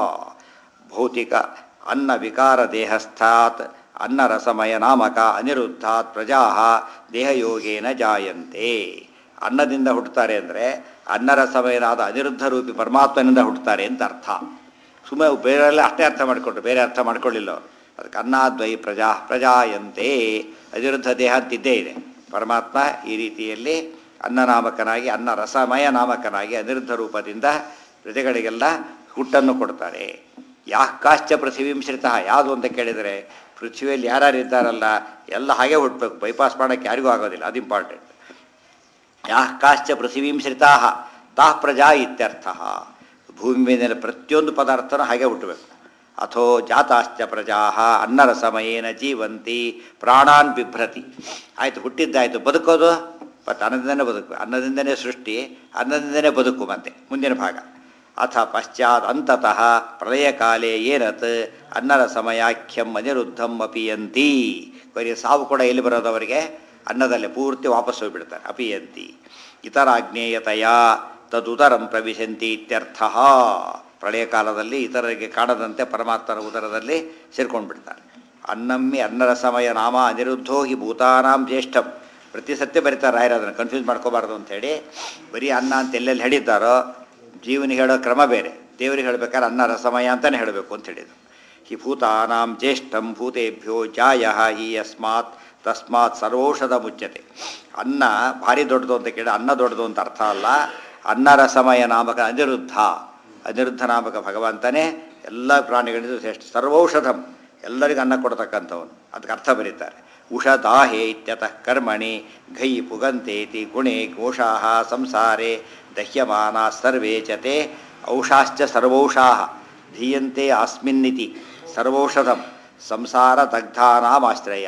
ಭೌತಿಕ ಅನ್ನ ವಿಕಾರ ದೇಹಸ್ಥಾತ್ ಅನ್ನರಸಮಯ ನಾಮಕ ಅನಿರುದ್ಧಾತ್ ಪ್ರಜಾ ದೇಹಯೋಗೇನ ಜಾಯಂತೆ ಅನ್ನದಿಂದ ಹುಟ್ಟುತ್ತಾರೆ ಅಂದರೆ ಅನ್ನರಸಮಯನಾದ ಅನಿರುದ್ಧ ರೂಪಿ ಪರಮಾತ್ಮನಿಂದ ಹುಟ್ಟುತ್ತಾರೆ ಅಂತ ಅರ್ಥ ಸುಮ್ಮನೆ ಬೇರೆಲ್ಲ ಅಷ್ಟೇ ಅರ್ಥ ಮಾಡಿಕೊಂಡ್ರು ಬೇರೆ ಅರ್ಥ ಮಾಡ್ಕೊಳ್ಳಿಲ್ಲ ಅವರು ಅದಕ್ಕೆ ಅನ್ನದ್ವೈ ಪ್ರಜಾ ಪ್ರಜಾಯಂತೆ ಅನಿರುದ್ಧ ದೇಹ ಅಂತಿದ್ದೇ ಇದೆ ಪರಮಾತ್ಮ ಈ ರೀತಿಯಲ್ಲಿ ಅನ್ನನಾಮಕನಾಗಿ ಅನ್ನ ರಸಮಯ ನಾಮಕನಾಗಿ ಅನಿರುದ್ಧ ರೂಪದಿಂದ ಪ್ರಜೆಗಳಿಗೆಲ್ಲ ಹುಟ್ಟನ್ನು ಕೊಡ್ತಾರೆ ಯಾಹ ಕಾಶ್ಚ ಪೃಥ್ವೀಂ ಶ್ರಿತ ಯಾವುದು ಅಂತ ಕೇಳಿದರೆ ಪೃಥ್ವಿಯಲ್ಲಿ ಯಾರ್ಯಾರು ಇದ್ದಾರಲ್ಲ ಎಲ್ಲ ಹಾಗೆ ಹುಟ್ಟಬೇಕು ಬೈಪಾಸ್ ಮಾಡೋಕ್ಕೆ ಯಾರಿಗೂ ಆಗೋದಿಲ್ಲ ಅದು ಇಂಪಾರ್ಟೆಂಟ್ ಯಾಹ ಕಾಶ್ಚ ಪೃಥ್ವೀಂ ಶ್ರಿತಾ ತಾಃ ಪ್ರಜಾ ಇತ್ಯರ್ಥ ಭೂಮಿ ಮೇಲಿನ ಪ್ರತಿಯೊಂದು ಪದಾರ್ಥನೂ ಹಾಗೆ ಹುಟ್ಟಬೇಕು ಅಥೋ ಜಾತಾಶ್ಚ ಪ್ರಜಾ ಅನ್ನರಸಮಯೇನ ಜೀವಂತಿ ಪ್ರಾಣಾನ್ ಬಿಭ್ರತಿ ಆಯಿತು ಹುಟ್ಟಿದ್ದಾಯಿತು ಬದುಕೋದು ಮತ್ತು ಅನ್ನದಿಂದನೇ ಬದುಕು ಅನ್ನದಿಂದನೇ ಸೃಷ್ಟಿ ಅನ್ನದಿಂದನೇ ಬದುಕು ಮತ್ತೆ ಮುಂದಿನ ಭಾಗ ಅಥ ಪಶ್ಚಾತ್ ಅಂತತಃ ಪ್ರಳಯ ಕಾಲೇ ಏನತ್ ಅನ್ನರ ಸಮಯಾಖ್ಯಂ ಅನಿರುದ್ಧಂ ಅಪಿಯಂತಿ ಕೊನೆಗೆ ಸಾವು ಕೂಡ ಎಲ್ಲಿ ಬರೋದು ಅವರಿಗೆ ಅನ್ನದಲ್ಲೇ ಪೂರ್ತಿ ವಾಪಸ್ ಹೋಗಿಬಿಡ್ತಾರೆ ಅಪಿಯಂತಿ ಇತರಾಜ್ಞೇಯತೆಯ ತದುದರಂ ಪ್ರವಿಶಂತಿ ಇತ್ಯರ್ಥ ಪ್ರಳಯ ಕಾಲದಲ್ಲಿ ಇತರರಿಗೆ ಕಾಣದಂತೆ ಪರಮಾತ್ಮನ ಉದರದಲ್ಲಿ ಸೇರ್ಕೊಂಡು ಬಿಡ್ತಾರೆ ಅನ್ನಮ್ಮಿ ಅನ್ನರ ಸಮಯ ನಾಮ ಅನಿರುದ್ಧೋ ಹಿ ಭೂತಾನಾಂ ಜ್ಯೇಷ್ಠಂ ಪ್ರತಿ ಸತ್ಯ ಬರೀತಾರೆ ರಾಯರು ಅದನ್ನು ಕನ್ಫ್ಯೂಸ್ ಮಾಡ್ಕೋಬಾರ್ದು ಅಂತೇಳಿ ಬರೀ ಅನ್ನ ಅಂತ ಎಲ್ಲೆಲ್ಲಿ ಹೇಳಿದ್ದಾರೋ ಜೀವನಿಗೆ ಹೇಳೋ ಕ್ರಮ ಬೇರೆ ದೇವರಿಗೆ ಹೇಳಬೇಕಾದ್ರೆ ಅನ್ನ ರಸಮಯ ಅಂತಲೇ ಹೇಳಬೇಕು ಅಂತ ಹೇಳಿದರು ಹಿ ಭೂತಾನಾಂ ಜ್ಯೇಷ್ಠಂ ಭೂತೇಭ್ಯೋ ಜಾಯ ಹಿ ಯಸ್ಮಾತ್ ತಸ್ಮಾತ್ ಸರ್ವೌಷಧ ಮುಚ್ಚತೆ ಅನ್ನ ಭಾರಿ ದೊಡ್ಡದು ಅಂತ ಕೇಳಿ ಅನ್ನ ದೊಡ್ಡದು ಅಂತ ಅರ್ಥ ಅಲ್ಲ ಅನ್ನ ರಸಮಯ ನಾಮಕ ಅನಿರುದ್ಧ ಅನಿರುದ್ಧ ನಾಮಕ ಭಗವಂತನೇ ಎಲ್ಲ ಪ್ರಾಣಿಗಳಿಗೂ ಶ್ರೇಷ್ಠ ಸರ್ವೌಷಧಂ ಎಲ್ಲರಿಗೂ ಅನ್ನ ಕೊಡ್ತಕ್ಕಂಥವನು ಅದಕ್ಕೆ ಅರ್ಥ ಬರೀತಾರೆ ಉಷದಾಹೇ ಇತ್ಯತಃ ಕರ್ಮಣಿ ಘೈ ಪುಗಂತೇತಿ ಗುಣೆ ಘೋಷಾಹ ಸಂಸಾರೆ ದಹ್ಯಮಾನ ಸರ್ವೇ ಚತೆ ಔಷಾಶ್ಚ ಸರ್ವೌಷಾ ಧೀಯಂತೆ ಅಸ್ಮಿನ್ನಿತಿ ಸರ್ವೌಷಧಂ ಸಂಸಾರ ದಗ್ಧಾನಾಮಾಶ್ರಯ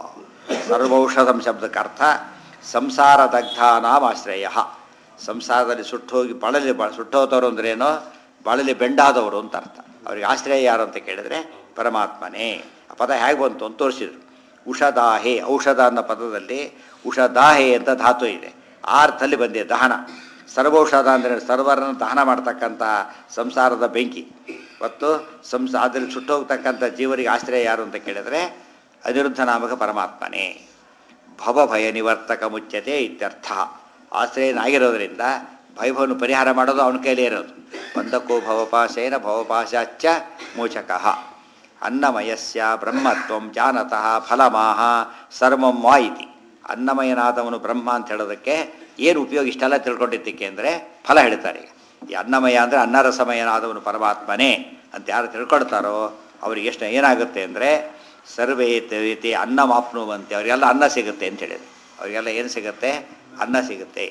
ಸರ್ವೌಷಧಂ ಶಬ್ದಕ್ಕೆ ಅರ್ಥ ಸಂಸಾರ ದಗ್ಧಾನಾಮಾಶ್ರಯ ಸಂಸಾರದಲ್ಲಿ ಸುಟ್ಟೋಗಿ ಬಳಲಿ ಬ ಸುಟ್ಟೋತವರು ಅಂದ್ರೇನೋ ಬಳಲಿ ಬೆಂಡಾದವರು ಅಂತ ಅರ್ಥ ಅವ್ರಿಗೆ ಆಶ್ರಯ ಯಾರು ಅಂತ ಕೇಳಿದ್ರೆ ಪರಮಾತ್ಮನೇ ಆ ಪದ ಹೇಗೆ ಬಂತು ಅಂತ ತೋರಿಸಿದ್ರು ಉಷದಾಹೆ ಔಷಧ ಅನ್ನೋ ಪದದಲ್ಲಿ ಉಷದಾಹೆ ಅಂತ ಧಾತು ಇದೆ ಆ ಅರ್ಥದಲ್ಲಿ ಬಂದಿದೆ ದಹನ ಸರ್ವೌಷಧ ಅಂದರೆ ಸರ್ವರನ್ನು ದಹನ ಮಾಡ್ತಕ್ಕಂಥ ಸಂಸಾರದ ಬೆಂಕಿ ಮತ್ತು ಸಂಸ ಅದರಲ್ಲಿ ಸುಟ್ಟೋಗ್ತಕ್ಕಂಥ ಜೀವರಿಗೆ ಆಶ್ರಯ ಯಾರು ಅಂತ ಕೇಳಿದರೆ ಅನಿರುದ್ಧ ನಾಮಕ ಪರಮಾತ್ಮನೇ ಭವಭಯ ನಿವರ್ತಕ ಮುಚ್ಚತೆ ಇತ್ಯರ್ಥ ಆಶ್ರಯನಾಗಿರೋದ್ರಿಂದ ಭಯಭವನ್ನು ಪರಿಹಾರ ಮಾಡೋದು ಅವನ ಕೈಲೇ ಇರೋದು ಬಂಧಕ್ಕೋ ಭವಪಾಶೇನ ಭವಪಾಶಾಚ್ಚ ಮೋಚಕಃ ಅನ್ನಮಯಸ್ಯ ಬ್ರಹ್ಮತ್ವಂ ಜಾನತಃ ಫಲಮಾಹ ಸರ್ವಂ ವಾ ಇತಿ ಅನ್ನಮಯನಾದವನು ಬ್ರಹ್ಮ ಅಂತ ಹೇಳೋದಕ್ಕೆ ಏನು ಉಪಯೋಗ ಇಷ್ಟೆಲ್ಲ ತಿಳ್ಕೊಂಡಿದ್ದಕ್ಕೆ ಅಂದರೆ ಫಲ ಹೇಳ್ತಾರೆ ಈಗ ಈ ಅನ್ನಮಯ ಅಂದರೆ ಅನ್ನರಸಮಯನಾದವನು ಪರಮಾತ್ಮನೇ ಅಂತ ಯಾರು ತಿಳ್ಕೊಳ್ತಾರೋ ಅವ್ರಿಗೆ ಎಷ್ಟು ಏನಾಗುತ್ತೆ ಅಂದರೆ ಸರ್ವೇ ತೇತಿ ಅನ್ನ ಮಾಪ್ನುವಂತೆ ಅವರಿಗೆಲ್ಲ ಅನ್ನ ಸಿಗುತ್ತೆ ಅಂತ ಹೇಳಿದ್ರು ಅವರಿಗೆಲ್ಲ ಏನು ಸಿಗುತ್ತೆ ಅನ್ನ ಸಿಗುತ್ತೆ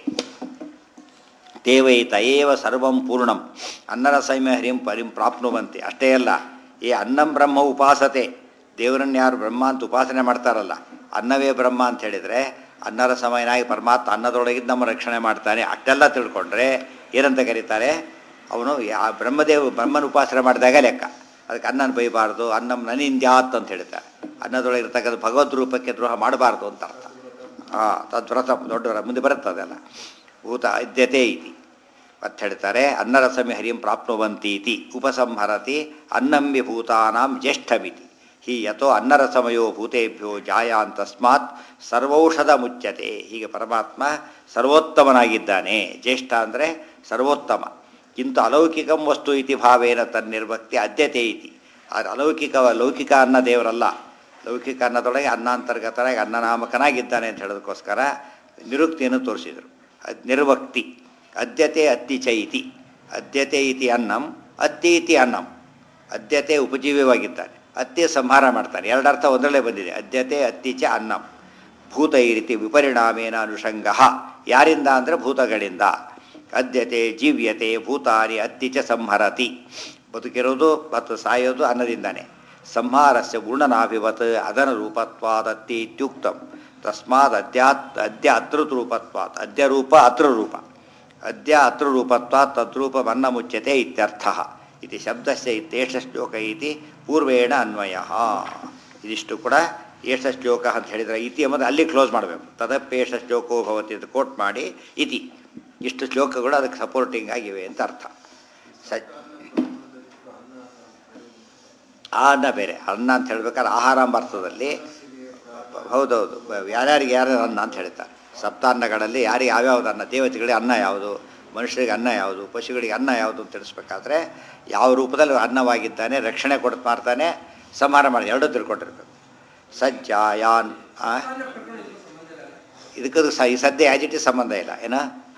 ತೇವೈ ತಯೇವ ಸರ್ವಂ ಪೂರ್ಣಂ ಅನ್ನರಸೈಮ್ಯ ಹರಿಂ ಪರಿಂ ಪ್ರಾಪ್ನುವಂತೆ ಅಷ್ಟೇ ಅಲ್ಲ ಈ ಅನ್ನಂ ಬ್ರಹ್ಮ ಉಪಾಸತೆ ದೇವರನ್ನು ಯಾರು ಬ್ರಹ್ಮ ಅಂತ ಉಪಾಸನೆ ಮಾಡ್ತಾರಲ್ಲ ಅನ್ನವೇ ಬ್ರಹ್ಮ ಅಂತ ಹೇಳಿದರೆ ಅನ್ನರ ಸಮಯನಾಗಿ ಪರಮಾತ್ಮ ಅನ್ನದೊಳಗಿದ್ದು ನಮ್ಮ ರಕ್ಷಣೆ ಮಾಡ್ತಾನೆ ಅಷ್ಟೆಲ್ಲ ತಿಳ್ಕೊಂಡ್ರೆ ಏನಂತ ಕರೀತಾರೆ ಅವನು ಯಾ ಬ್ರಹ್ಮದೇವ ಬ್ರಹ್ಮನ ಉಪಾಸನೆ ಮಾಡಿದಾಗ ಲೆಕ್ಕ ಅದಕ್ಕೆ ಅನ್ನನ ಬೈಬಾರ್ದು ಅನ್ನಂ ನನಿಂದ್ಯಾತ್ ಅಂತ ಹೇಳ್ತಾರೆ ಅನ್ನದೊಳಗಿರ್ತಕ್ಕಂಥ ಭಗವದ್ ರೂಪಕ್ಕೆ ದ್ರೋಹ ಮಾಡಬಾರ್ದು ಅಂತ ಅರ್ಥ ಹಾಂ ತದ್ವ್ರತ ದೊಡ್ಡ ಮುಂದೆ ಬರುತ್ತೆ ಅದೆಲ್ಲ ಭೂತ ಅದ್ಯತೆ ಇತಿ ಅಂತ ಹೇಳ್ತಾರೆ ಅನ್ನರಸಮಿ ಹರಿಂ ಪ್ರಾಪ್ನುವಂತಿ ಇತಿ ಉಪಸಂಹರತಿ ಅನ್ನಂಬ್ಯ ಭೂತಾನಾಂ ಜ್ಯೇಷ್ಠಮಿತಿ ಹಿ ಯಥೋ ಅನ್ನರಸಮಯೋ ಭೂತೇಭ್ಯೋ ಜಾಯಾಂತಸ್ಮಾತ್ ಸರ್ವೌಷಧ ಮುಚ್ಚತೆ ಹೀಗೆ ಪರಮಾತ್ಮ ಸರ್ವೋತ್ತಮನಾಗಿದ್ದಾನೆ ಜ್ಯೇಷ್ಠ ಅಂದರೆ ಸರ್ವೋತ್ತಮ ಕಿಂತು ಅಲೌಕಿಕಂ ವಸ್ತು ಇತಿ ಭಾವೇನ ತನ್ನಿರ್ಭಕ್ತಿ ಅದ್ಯತೆ ಇತಿ ಆದರೆ ಅಲೌಕಿಕ ಲೌಕಿಕ ಅನ್ನ ದೇವರಲ್ಲ ಲೌಕಿಕ ಅನ್ನದೊಳಗೆ ಅನ್ನಾಂತರ್ಗತನಾಗಿ ಅನ್ನನಾಮಕನಾಗಿದ್ದಾನೆ ಅಂತ ಹೇಳೋದಕ್ಕೋಸ್ಕರ ನಿರುಕ್ತಿಯನ್ನು ತೋರಿಸಿದರು ಅದ್ ನಿರ್ವಕ್ತಿ ಅದ್ಯತೆ ಅತ್ತಿ ಚ ಇತಿ ಅದ್ಯತೆ ಇತಿ ಅನ್ನಂ ಅತ್ತಿ ಇತಿ ಅನ್ನಂ ಅದ್ಯತೆ ಉಪಜೀವ್ಯವಾಗಿದ್ದಾನೆ ಅತ್ತಿ ಸಂಹಾರ ಮಾಡ್ತಾನೆ ಎರಡರ್ಥ ಒಂದರಲ್ಲೇ ಬಂದಿದೆ ಅದ್ಯತೆ ಅತ್ತಿ ಚ ಅನ್ನಂ ಭೂತ ಈ ರೀತಿ ವಿಪರಿಣಾಮೇನ ಅನುಷಂಗ ಯಾರಿಂದ ಅಂದರೆ ಭೂತಗಳಿಂದ ಅದ್ಯತೆ ಜೀವ್ಯತೆ ಭೂತಾನಿ ಅತ್ತಿ ಚ ಸಂಹರತಿ ಬದುಕಿರೋದು ಮತ್ತು ಸಾಯೋದು ಅನ್ನದಿಂದಾನೆ ಸಂಹಾರಸ್ಯ ಗುಣನಾಭಿವತ್ ಅದನ ರೂಪತ್ವಾದತ್ತಿ ಇತ್ಯುಕ್ತಂ ತಸ್ಮಾದ್ ಅದ್ಯಾತ್ ಅದ್ಯ ಅತೃರೂಪತ್ವಾತ್ ಅದ್ಯ ರೂಪ ಅತೃರೂಪ ಅದ್ಯ ಅತೃರೂಪತ್ವಾತ್ ತದ್ರೂಪವನ್ನ ಮುಚ್ಯತೆ ಇತ್ಯರ್ಥ ಇದು ಶಬ್ದಸ್ಯ ಇತ್ಯೇಷ ಶ್ಲೋಕ ಇತಿ ಪೂರ್ವೇಣ ಅನ್ವಯ ಇದಿಷ್ಟು ಕೂಡ ಏಷ ಶ್ಲೋಕ ಅಂತ ಹೇಳಿದರೆ ಇತಿ ಎಂಬುದು ಅಲ್ಲಿ ಕ್ಲೋಸ್ ಮಾಡಬೇಕು ತದಪ್ಪೇಷ ಶ್ಲೋಕೋ ಭವತಿ ಅಂತ ಕೋಟ್ ಮಾಡಿ ಇತಿ ಇಷ್ಟು ಶ್ಲೋಕಗಳು ಅದಕ್ಕೆ ಸಪೋರ್ಟಿಂಗ್ ಆಗಿವೆ ಅಂತ ಅರ್ಥ ಸ ಆ ಅನ್ನ ಬೇರೆ ಅನ್ನ ಅಂತ ಹೇಳ್ಬೇಕಾದ್ರೆ ಆಹಾರ ಎಂಬ ಅರ್ಥದಲ್ಲಿ ಹೌದೌದು ಯಾರ್ಯಾರಿಗೆ ಯಾರ್ಯಾರು ಅನ್ನ ಅಂತ ಹೇಳ್ತಾರೆ ಸಪ್ತಾನ್ನಗಳಲ್ಲಿ ಯಾರಿಗೆ ಯಾವ್ಯಾವ್ದು ಅನ್ನ ದೇವತೆಗಳಿಗೆ ಅನ್ನ ಯಾವುದು ಮನುಷ್ಯರಿಗೆ ಅನ್ನ ಯಾವುದು ಪಶುಗಳಿಗೆ ಅನ್ನ ಯಾವುದು ಅಂತ ತಿಳಿಸ್ಬೇಕಾದ್ರೆ ಯಾವ ರೂಪದಲ್ಲಿ ಅನ್ನವಾಗಿದ್ದಾನೆ ರಕ್ಷಣೆ ಕೊಡ್ತಾ ಮಾಡ್ತಾನೆ ಸಂಹಾರ ಮಾಡಿ ಎರಡೂ ತಿಳ್ಕೊಂಡಿರ್ಬೇಕು ಸಜ್ಜಾಯಾನ್ ಆ? ಇದಕ್ಕದು ಸ ಈ ಸದ್ಯ ಆ್ಯಜಿಟಿ ಸಂಬಂಧ ಇಲ್ಲ ಏನ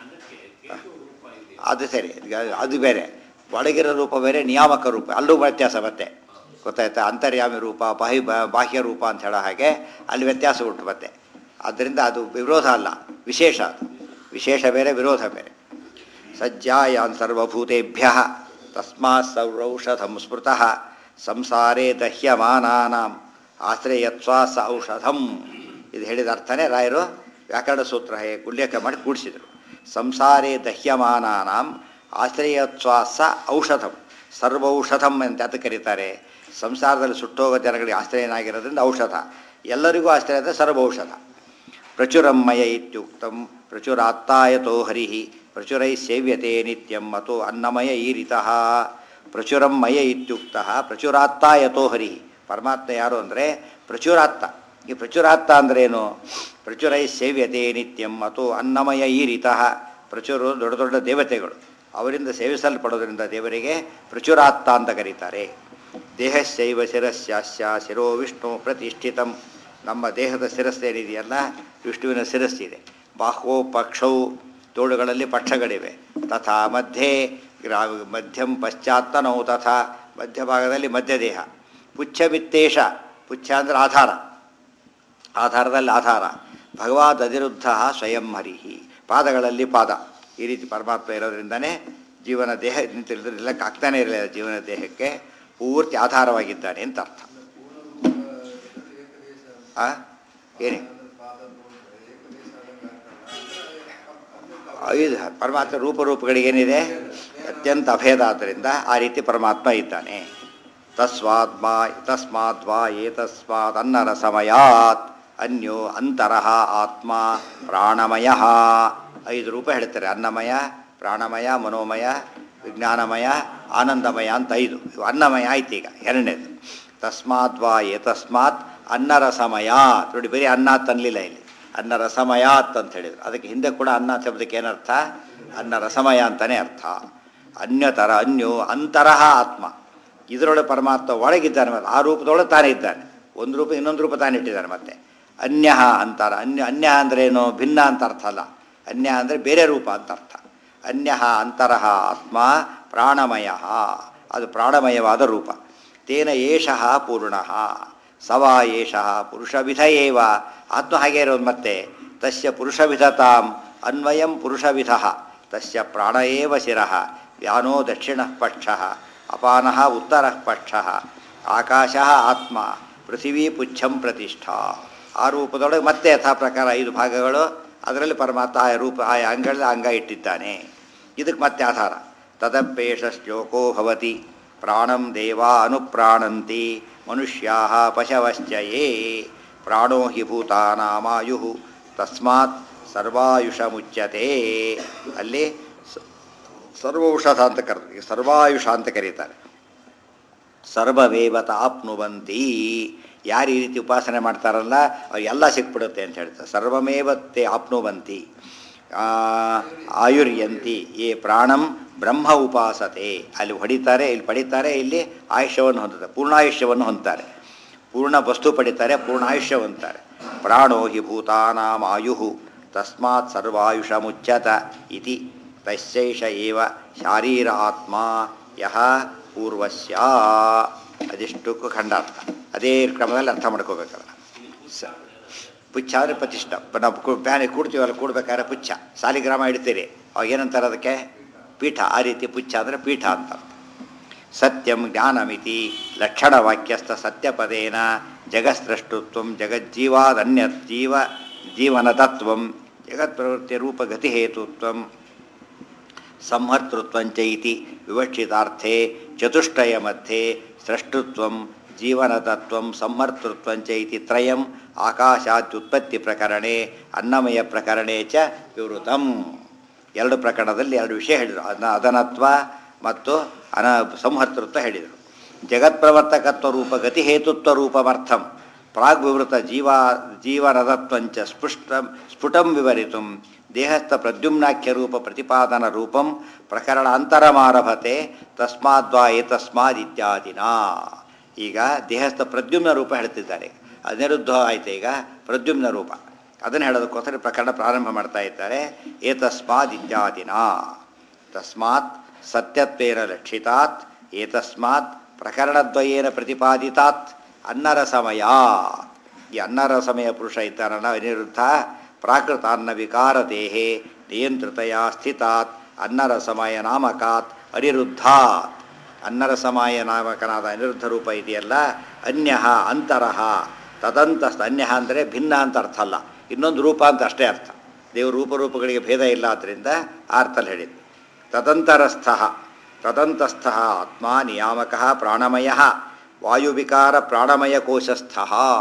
ಅದು ಸರಿ ಈಗ ಅದು ಬೇರೆ ಒಳಗಿರೋ ರೂಪ ಬೇರೆ ನಿಯಾಮಕ ರೂಪ ಅಲ್ಲೂ ವ್ಯತ್ಯಾಸ ಮತ್ತೆ ಗೊತ್ತಾಯ್ತಾ ಅಂತರ್ಯಾಮಿ ರೂಪ ಬಾಹ್ಯ ಬಾಹ್ಯ ರೂಪ ಅಂತ ಹೇಳೋ ಹಾಗೆ ಅಲ್ಲಿ ವ್ಯತ್ಯಾಸ ಉಂಟು ಮತ್ತೆ ಆದ್ದರಿಂದ ಅದು ವಿರೋಧ ಅಲ್ಲ ವಿಶೇಷ ಅದು ವಿಶೇಷ ಬೇರೆ ವಿರೋಧ ಬೇರೆ ಸಜ್ಜಾಯಾನ್ ಸರ್ವಭೂತೆಭ್ಯ ತಸ್ಮಾತ್ ಸೌರೌಷಧಂ ಸ್ಮೃತಃ ಸಂಸಾರೇ ದಹ್ಯಮಾನಾನಾಂ ಆಶ್ರಯತ್ವ ಸ ಔಷಧಂ ಇದು ಹೇಳಿದ ಅರ್ಥನೇ ರಾಯರು ವ್ಯಾಕರಣ ಸೂತ್ರ ಹೇ ಉಲ್ಲೇಖ ಮಾಡಿ ಕೂಡಿಸಿದರು ಸಂಸಾರೇ ದಹ್ಯಮಾನಾನಾಂ ಆಶ್ರಯತ್ವ ಸ ಔಷಧಂ ಸರ್ವೌಷಧಂ ಅಂತ ಅದು ಕರೀತಾರೆ ಸಂಸಾರದಲ್ಲಿ ಸುಟ್ಟೋಗೋ ಜನಗಳಿಗೆ ಆಶ್ರಯನಾಗಿರೋದ್ರಿಂದ ಔಷಧ ಎಲ್ಲರಿಗೂ ಆಶ್ರಯ ಅಂದರೆ ಸರ್ವೌಷಧ ಪ್ರಚುರಮ್ಮಯ ಇತ್ಯುಕ್ತಂ ಪ್ರಚುರಾತ್ತಾಯತೋ ಹರಿ ಪ್ರಚುರೈ ಸೇವ್ಯತೆ ನಿತ್ಯಂ ಅಥೋ ಅನ್ನಮಯ ಈರಿತಃ ಪ್ರಚುರಮ್ಮಯ ಇತ್ಯುಕ್ತ ಪ್ರಚುರಾತ್ತಾಯತೋ ಹರಿ ಪರಮಾತ್ಮ ಯಾರು ಅಂದರೆ ಪ್ರಚುರಾತ್ತ ಈ ಪ್ರಚುರಾತ್ತ ಅಂದ್ರೇನು ಪ್ರಚುರೈ ಸೇವ್ಯತೆ ನಿತ್ಯಂ ಅಥೋ ಅನ್ನಮಯ ಈರಿತಃ ಪ್ರಚುರು ದೊಡ್ಡ ದೊಡ್ಡ ದೇವತೆಗಳು ಅವರಿಂದ ಸೇವಿಸಲ್ಪಡೋದ್ರಿಂದ ದೇವರಿಗೆ ಪ್ರಚುರಾತ್ತ ಅಂತ ಕರೀತಾರೆ ದೇಹಶೈವ ಶಿರಸ್ಯಾಸ್ಯ ಶಿರೋ ವಿಷ್ಣು ಪ್ರತಿಷ್ಠಿತಂ ನಮ್ಮ ದೇಹದ ಶಿರಸ್ಸೇನಿದೆಯಲ್ಲ ವಿಷ್ಣುವಿನ ಶಿರಸ್ಸಿದೆ ಬಾಹ್ವೋ ಪಕ್ಷವು ತೋಳುಗಳಲ್ಲಿ ಪಕ್ಷಗಳಿವೆ ತಥಾ ಮಧ್ಯೆ ಗ್ರಾ ಮಧ್ಯಂ ಪಶ್ಚಾತ್ತನೌ ತಥಾ ಮಧ್ಯಭಾಗದಲ್ಲಿ ಮಧ್ಯದೇಹ ಪುಚ್ಛವಿತ್ತೇಶ ಪುಚ್ಛ ಅಂದರೆ ಆಧಾರ ಆಧಾರದಲ್ಲಿ ಆಧಾರ ಭಗವಾದ್ ಅನಿರುದ್ಧ ಸ್ವಯಂ ಹರಿಹಿ ಪಾದಗಳಲ್ಲಿ ಪಾದ ಈ ರೀತಿ ಪರಮಾತ್ಮ ಇರೋದ್ರಿಂದನೇ ಜೀವನ ದೇಹ ನಿಂತಿರೋದ್ರಿಂದ ಆಗ್ತಾನೆ ಇರಲಿಲ್ಲ ಜೀವನ ದೇಹಕ್ಕೆ ಪೂರ್ತಿ ಆಧಾರವಾಗಿದ್ದಾನೆ ಅಂತ ಅರ್ಥ ಆ ಏನೇ ಐದು ಪರಮಾತ್ಮ ರೂಪರೂಪಗಳಿಗೇನಿದೆ ಅತ್ಯಂತ ಅಭೇದ ಆದ್ದರಿಂದ ಆ ರೀತಿ ಪರಮಾತ್ಮ ಇದ್ದಾನೆ ತಸ್ಮಾತ್ ಮಾ ತಸ್ಮಾತ್ ವಾ ಏತಸ್ಮಾತ್ ಅನ್ನರ ಸಮಯಾತ್ ಅನ್ಯೋ ಅಂತರಃ ಆತ್ಮ ಪ್ರಾಣಮಯ ಐದು ರೂಪ ಹೇಳ್ತಾರೆ ಅನ್ನಮಯ ಪ್ರಾಣಮಯ ಮನೋಮಯ ವಿಜ್ಞಾನಮಯ ಆನಂದಮಯ ಅಂತ ಐದು ಇವು ಅನ್ನಮಯ ಆಯ್ತು ಈಗ ಎರಡನೇದು ತಸ್ಮಾತ್ ವಾ ಏತಸ್ಮಾತ್ ಅನ್ನರ ಸಮಯ ನೋಡಿ ಬರೀ ಅನ್ನ ತನ್ನಲಿಲ್ಲ ಇಲ್ಲಿ ಅನ್ನ ರಸಮಯಾತ್ ಅಂತ ಹೇಳಿದ್ರು ಅದಕ್ಕೆ ಹಿಂದೆ ಕೂಡ ಅನ್ನ ಶಬ್ದಕ್ಕೆ ಏನರ್ಥ ಅನ್ನ ರಸಮಯ ಅಂತಲೇ ಅರ್ಥ ಅನ್ಯತರ ಅನ್ಯೋ ಅಂತರಹ ಆತ್ಮ ಇದರೊಳಗೆ ಪರಮಾತ್ಮ ಒಳಗಿದ್ದಾನೆ ಮತ್ತೆ ಆ ರೂಪದೊಳಗೆ ತಾನೇ ಇದ್ದಾನೆ ಒಂದು ರೂಪ ಇನ್ನೊಂದು ರೂಪ ತಾನೇ ಇಟ್ಟಿದ್ದಾನೆ ಮತ್ತೆ ಅನ್ಯ ಅಂತಾರ ಅನ್ಯ ಅನ್ಯ ಅಂದ್ರೆ ಏನು ಭಿನ್ನ ಅಂತ ಅರ್ಥ ಅಲ್ಲ ಅನ್ಯ ಅಂದರೆ ಬೇರೆ ರೂಪ ಅಂತ ಅರ್ಥ ಅನ್ಯ ಅಂತರಹ ಆತ್ಮ ಪ್ರಾಣಮಯ ಅದು ಪ್ರಾಣಮಯವಾದ ರೂಪ ತೇನ ಏಷಃ ಪೂರ್ಣ ಸವ ಏಷಃ ಪುರುಷವಿಧ ಏವ ಆತ್ಮ ಹಾಗೆ ಇರೋದು ಮತ್ತೆ ತಸ್ಯ ಪುರುಷವಿಧತಾಂ ಅನ್ವಯಂ ಪುರುಷವಿಧ ತಸ್ಯ ಪ್ರಾಣ ಏವ ಶಿರಃ ವ್ಯಾನೋ ದಕ್ಷಿಣ ಪಕ್ಷ ಅಪಾನಃ ಉತ್ತರ ಪಕ್ಷ ಆಕಾಶ ಆತ್ಮ ಪೃಥಿವೀ ಪುಚ್ಛಂ ಪ್ರತಿಷ್ಠಾ ಆ ರೂಪದೊಳಗೆ ಮತ್ತೆ ಯಥಾ ಪ್ರಕಾರ ಐದು ಭಾಗಗಳು ಅದರಲ್ಲಿ ಪರಮಾತ್ಮ ಆಯ ರೂಪ ಆಯ ಅಂಗಗಳಲ್ಲಿ ಅಂಗ ಇಟ್ಟಿದ್ದಾನೆ ಇದಕ್ಕೆ ಮತ್ತೆ ಆಧಾರ ತದಪ್ಪೇಷ ಶ್ಲೋಕೋ ಭವತಿ ಪ್ರಾಣಂ ದೇವಾ ಅನುಪ್ರಾಣಂತಿ ಮನುಷ್ಯಾ ಪಶವಶ್ಚ ಯೇ ಪ್ರಾಣೋ ಹಿ ಭೂತಾನಾಮಾಯು ತಸ್ಮಾತ್ ಸರ್ವಾಯುಷ ಮುಚ್ಯತೆ ಅಲ್ಲಿ ಸ- ಸರ್ವೌಷಧ ಅಂತ ಕರೆದು ಸರ್ವಾಯುಷ ಅಂತ ಕರೀತಾರೆ ಸರ್ವವೇವತ ಆಪ್ನುವಂತಿ ಯಾರು ಈ ರೀತಿ ಉಪಾಸನೆ ಮಾಡ್ತಾರಲ್ಲ ಅವ್ರು ಎಲ್ಲ ಸಿಕ್ಬಿಡುತ್ತೆ ಅಂತ ಹೇಳ್ತಾರೆ ಸರ್ವಮೇವತ್ತೆ ಆಪ್ನುವಂತಿ ಆ, ಆಯುರ್ಯಂತಿ ಈ ಪ್ರಾಣಂ ಬ್ರಹ್ಮ ಉಪಾಸತೆ ಅಲ್ಲಿ ಹೊಡಿತಾರೆ ಇಲ್ಲಿ ಪಡಿತಾರೆ ಇಲ್ಲಿ ಆಯುಷ್ಯವನ್ನು ಹೊಂದುತ್ತಾರೆ ಪೂರ್ಣಾಯುಷ್ಯವನ್ನು ಹೊಂದ್ತಾರೆ ಪೂರ್ಣ ವಸ್ತು ಪಡಿತಾರೆ ಪೂರ್ಣ ಆಯುಷ್ಯ ಹೊಂದ್ತಾರೆ ಪ್ರಾಣೋ ಹಿ ಭೂತಾನಾಂ ಆಯು ತಸ್ಮಾತ್ ಸರ್ವಾಯುಷ ಮುಚ್ಚತ ಇತಿ ತಸ್ಯೈಷ ಏವ ಶಾರೀರ ಆತ್ಮ ಯಹ ಪೂರ್ವಸ್ಯ ಅದಿಷ್ಟಕ್ಕೂ ಖಂಡಾರ್ಥ ಅದೇ ಕ್ರಮದಲ್ಲಿ ಅರ್ಥ ಮಾಡ್ಕೋಬೇಕಲ್ಲ ಸ ಪುಚ್ಛ ಅಂದರೆ ಪ್ರತಿಷ್ಠ ಪ- ನಾವು ಕು- ಬ್ಯಾನೆ ಕೂಡ್ತೀವಲ್ಲ ಕೂಡ್ಬೇಕಾದ್ರೆ ಪುಚ್ಛ ಸಾಲಿಗ್ರಾಮ ಇಡ್ತೀರಿ ಅವಾಗ ಏನಂತಾರೆ ಅದಕ್ಕೆ ಪೀಠ ಆ ರೀತಿ ಪುಚ್ಛ ಅಂದರೆ ಪೀಠ ಅಂತ ಸತ್ಯಂ ಜ್ಞಾನಮಿತಿ ಲಕ್ಷಣವಾಕ್ಯಸ್ಥ ಸತ್ಯಪದೇನ ಜಗತ್ಸ್ರಷ್ಟುತ್ವ ಜಗಜ್ಜೀವಾದನ್ಯ ಜೀವ ಜೀವನತತ್ವಂ ಜಗತ್ಪ್ರವೃತ್ತಿ ರೂಪಗತಿಹೇತುತ್ವಂ ಸಂಹರ್ತೃತ್ವಂಚ ಇತಿ ವಿವಕ್ಷಿತಾರ್ಥೆ ಚತುಷ್ಟಯ ಮಧ್ಯೆ ಸೃಷ್ಟುತ್ವಂ ಜೀವನತತ್ವಂ ಸಂಹರ್ತೃತ್ವಂಚ ಇತಿ ತ್ರಯಂ ಆಕಾಶಾತ್ಯುತ್ಪತ್ತಿ ಪ್ರಕರಣೆ ಅನ್ನಮಯ ಪ್ರಕರಣೆ ಚ ವಿವೃತಂ ಎರಡು ಪ್ರಕರಣದಲ್ಲಿ ಎರಡು ವಿಷಯ ಹೇಳಿದರು ಅದನ್ನ ಅದನತ್ವ ಮತ್ತು ಅನ ಸಂಹರ್ತೃತ್ವ ಹೇಳಿದರು ಜಗತ್ಪ್ರವರ್ತಕತ್ವ ರೂಪ ಗತಿಹೇತುತ್ವ ರೂಪಮರ್ಥಂ ಪ್ರಾಗ್ವಿವೃತ ಜೀವ ಜೀವನದತ್ವಂಚ ಸ್ಪುಷ್ಟಂ ಸ್ಫುಟಂ ವಿವರಿತು ದೇಹಸ್ಥ ಪ್ರದ್ಯುಮ್ನಾಖ್ಯ ರೂಪ ಪ್ರತಿಪಾದನ ರೂಪಂ ಪ್ರಕರಣ ಅಂತರಮಾರಭತೆ ತಸ್ಮಾದ್ವಾ ಏತಸ್ಮಾದ್ ಇತ್ಯಾದಿನ ಈಗ ದೇಹಸ್ಥ ಪ್ರದ್ಯುಮ್ನ ರೂಪ ಹೇಳ್ತಿದ್ದಾರೆ ಅನಿರುದ್ಧ ಆಯ್ತು ಈಗ ಪ್ರದ್ಯುಮ್ನ ರೂಪ ಅದನ್ನು ಹೇಳೋದಕ್ಕೋಸ್ಕರ ಪ್ರಕರಣ ಪ್ರಾರಂಭ ಮಾಡ್ತಾ ಇದ್ದಾರೆ ಏತಸ್ಮಾದ್ ಇತ್ಯಾದಿನ ತಸ್ಮಾತ್ ಸತ್ಯತ್ವೇನ ಲಕ್ಷಿತಾತ್ ಏತಸ್ಮಾತ್ ಪ್ರಕರಣದ್ವಯೇನ ಪ್ರತಿಪಾದಿತಾತ್ ಅನ್ನರಸಮಯ ಈ ಅನ್ನರಸಮಯ ಪುರುಷ ಇದ್ದಾರಲ್ಲ ಅನಿರುದ್ಧ ಪ್ರಾಕೃತ ಅನ್ನ ವಿಕಾರ ದೇಹೆ ನಿಯಂತ್ರಿತೆಯ ಸ್ಥಿತಾತ್ ಅನ್ನರಸಮಯ ನಾಮಕಾತ್ ಅನಿರುದ್ಧಾತ್ ಅನ್ನರಸಮಯ ನಾಮಕನಾದ ಅನಿರುದ್ಧ ರೂಪ ಇದೆಯಲ್ಲ ಅನ್ಯ ಅಂತರಃ ತದಂತಸ್ಥ ಅನ್ಯ ಅಂದರೆ ಭಿನ್ನ ಅಂತ ಅರ್ಥ ಅಲ್ಲ ಇನ್ನೊಂದು ರೂಪ ಅಂತ ಅಷ್ಟೇ ಅರ್ಥ ದೇವ್ರ ರೂಪರೂಪಗಳಿಗೆ ಭೇದ ಇಲ್ಲ ಆದ್ದರಿಂದ ಆ ಅರ್ಥಲ್ಲಿ ಹೇಳಿದ್ದು ತದಂತರಸ್ಥ ತದಂತಸ್ಥ ಆತ್ಮ ನಿಯಾಮಕ ಪ್ರಾಣಮಯ ವಾಯುವಿಕಾರ ಪ್ರಾಣಮಯ ಕೋಶಸ್ಥ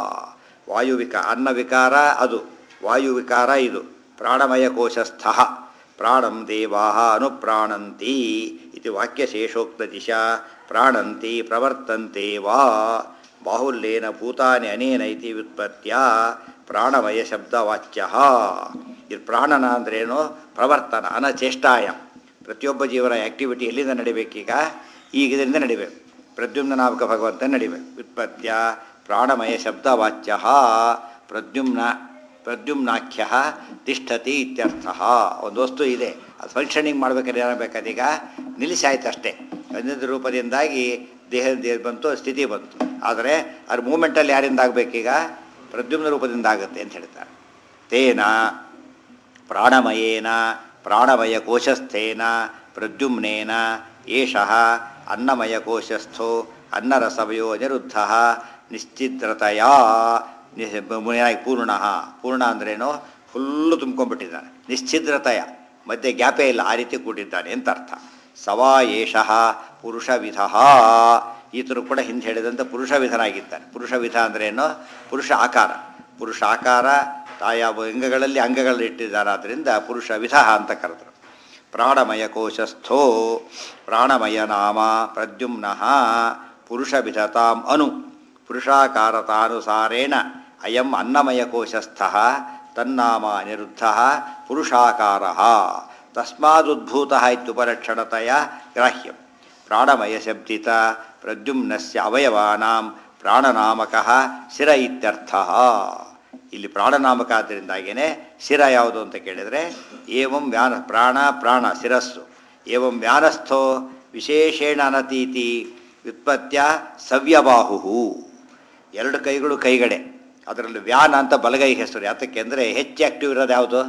ವಾಯುವಿಕ ಅನ್ನವಿಕಾರ ಅದು ವಾಯುವಿಕಾರ ಇದು ಪ್ರಾಣಮಯ ಕೋಶಸ್ಥ ಪ್ರಾಣಂ ದೇವಾ ಅನುಪ್ರಾಣಂತಿ ಇದು ವಾಕ್ಯಶೇಷೋಕ್ತ ದಿಶಾ ಪ್ರಾಣಂತಿ ಪ್ರವರ್ತಂತೆ ವಾ ಬಾಹುಲ್ಯೇನ ಭೂತಾನಿ ಅನೇನ ಇತಿ ವ್ಯುತ್ಪತ್ಯ ಪ್ರಾಣಮಯ ಶಬ್ದವಾಚ್ಯ ಇದು ಪ್ರಾಣನ ಅಂದ್ರೇನು ಪ್ರವರ್ತನ ಅನಚೇಷ್ಟಾಯ ಪ್ರತಿಯೊಬ್ಬ ಜೀವನ ಆ್ಯಕ್ಟಿವಿಟಿ ಎಲ್ಲಿಂದ ನಡಿಬೇಕೀಗ ಈಗ ಇದರಿಂದ ನಡಿಬೇಕು ಪ್ರದ್ಯುಮ್ನ ನಾಮಕ ಭಗವಂತ ನಡಿಬೇಕು ವ್ಯುತ್ಪತ್ಯ ಪ್ರಾಣಮಯ ಶಬ್ದವಾಚ್ಯ ಪ್ರದ್ಯುಮ್ನ ಪ್ರದ್ಯುಮ್ನಾಖ್ಯ ತಿಷ್ಠತಿ ಇತ್ಯರ್ಥ ಒಂದು ವಸ್ತು ಇದೆ ಅದು ಫಂಕ್ಷನಿಂಗ್ ಮಾಡ್ಬೇಕಾದ್ರೆ ಏನಾಗಬೇಕದೀಗ ನಿಲ್ಲಿಸಿ ಆಯ್ತು ಅಷ್ಟೇ ಅನ್ಯದ ರೂಪದಿಂದಾಗಿ ದೇಹದ ಬಂತು ಸ್ಥಿತಿ ಬಂತು ಆದರೆ ಅದ್ರ ಮೂಮೆಂಟಲ್ಲಿ ಯಾರಿಂದ ಆಗಬೇಕೀಗ ಪ್ರದ್ಯುಮ್ನ ರೂಪದಿಂದ ಆಗುತ್ತೆ ಅಂತ ಹೇಳ್ತಾರೆ ತೇನ ಪ್ರಾಣಮಯೇನ ಪ್ರಾಣಮಯ ಕೋಶಸ್ಥೇನ ಪ್ರದ್ಯುಮ್ನೇನ ಏಷಃ ಅನ್ನಮಯ ಕೋಶಸ್ಥೋ ಅನ್ನರಸಮಯೋ ಅನಿರುದ್ಧ ನಿಶ್ಚಿತ್ರತೆಯ ಮುನಿಯಾಗಿ ಪೂರ್ಣ ಪೂರ್ಣ ಅಂದ್ರೇನು ಫುಲ್ಲು ತುಂಬ್ಕೊಂಡ್ಬಿಟ್ಟಿದ್ದಾನೆ ನಿಶ್ಚಿದ್ರತೆಯ ಮಧ್ಯೆ ಗ್ಯಾಪೇ ಇಲ್ಲ ಆ ರೀತಿ ಕೂಡಿದ್ದಾನೆ ಅಂತ ಅರ್ಥ ಸವಾ ಏಷಃ ಪುರುಷವಿಧ ಈತರು ಕೂಡ ಹಿಂದೆ ಹೇಳಿದಂತೆ ಪುರುಷವಿಧನಾಗಿದ್ದಾನೆ ಪುರುಷವಿಧ ಅಂದ್ರೇನು ಪುರುಷ ಆಕಾರ ಪುರುಷ ಆಕಾರ ತಾಯ ಅಂಗಗಳಲ್ಲಿ ಅಂಗಗಳಲ್ಲಿ ಇಟ್ಟಿದ್ದಾರಾದ್ರಿಂದ ಪುರುಷ ವಿಧ ಅಂತ ಕರೆದರು ಪ್ರಾಣಮಯ ಕೋಶಸ್ಥೋ ಪ್ರಾಣಮಯ ನಾಮ ಪ್ರದ್ಯುಮ್ನಃ ಪುರುಷವಿಧತಾಂ ಅನು ಪುರುಷಾಕಾರತಾನುಸಾರೇಣ ಅಯಂ ಅನ್ನಮಯ ಕೋಶಸ್ಥ ತನ್ನಾಮ ಅನಿರುದ್ಧ ಪುರುಷಾಕಾರ ತಸ್ಮಾದುದ್ಭೂತ ಇತ್ಯುಪಲಕ್ಷಣತೆಯ ಗ್ರಾಹ್ಯಂ ಪ್ರಾಣಮಯ ಶಬ್ದಿತ ಪ್ರದ್ಯುಮ್ನಸ್ಯ ಅವಯವಾನಾಂ ಪ್ರಾಣನಾಮಕ ಶಿರ ಇತ್ಯರ್ಥ ಇಲ್ಲಿ ಪ್ರಾಣನಾಮಕ ಆದ್ದರಿಂದಾಗಿಯೇ ಶಿರ ಯಾವುದು ಅಂತ ಕೇಳಿದರೆ ಏವಂ ವ್ಯಾನ ಪ್ರಾಣ ಪ್ರಾಣ ಶಿರಸ್ಸು ಏವಂ ವ್ಯಾನಸ್ಥೋ ವಿಶೇಷೇಣ ಅನತೀತಿ ವ್ಯುತ್ಪತ್ಯ ಸವ್ಯಬಾಹು ಎರಡು ಕೈಗಳು ಕೈಗಡೆ ಅದರಲ್ಲಿ ವ್ಯಾನ ಅಂತ ಬಲಗೈ ಹೆಸರು ಯಾತಕ್ಕೆ ಅಂದರೆ ಹೆಚ್ಚು ಆ್ಯಕ್ಟಿವ್ ಇರೋದು ಯಾವುದು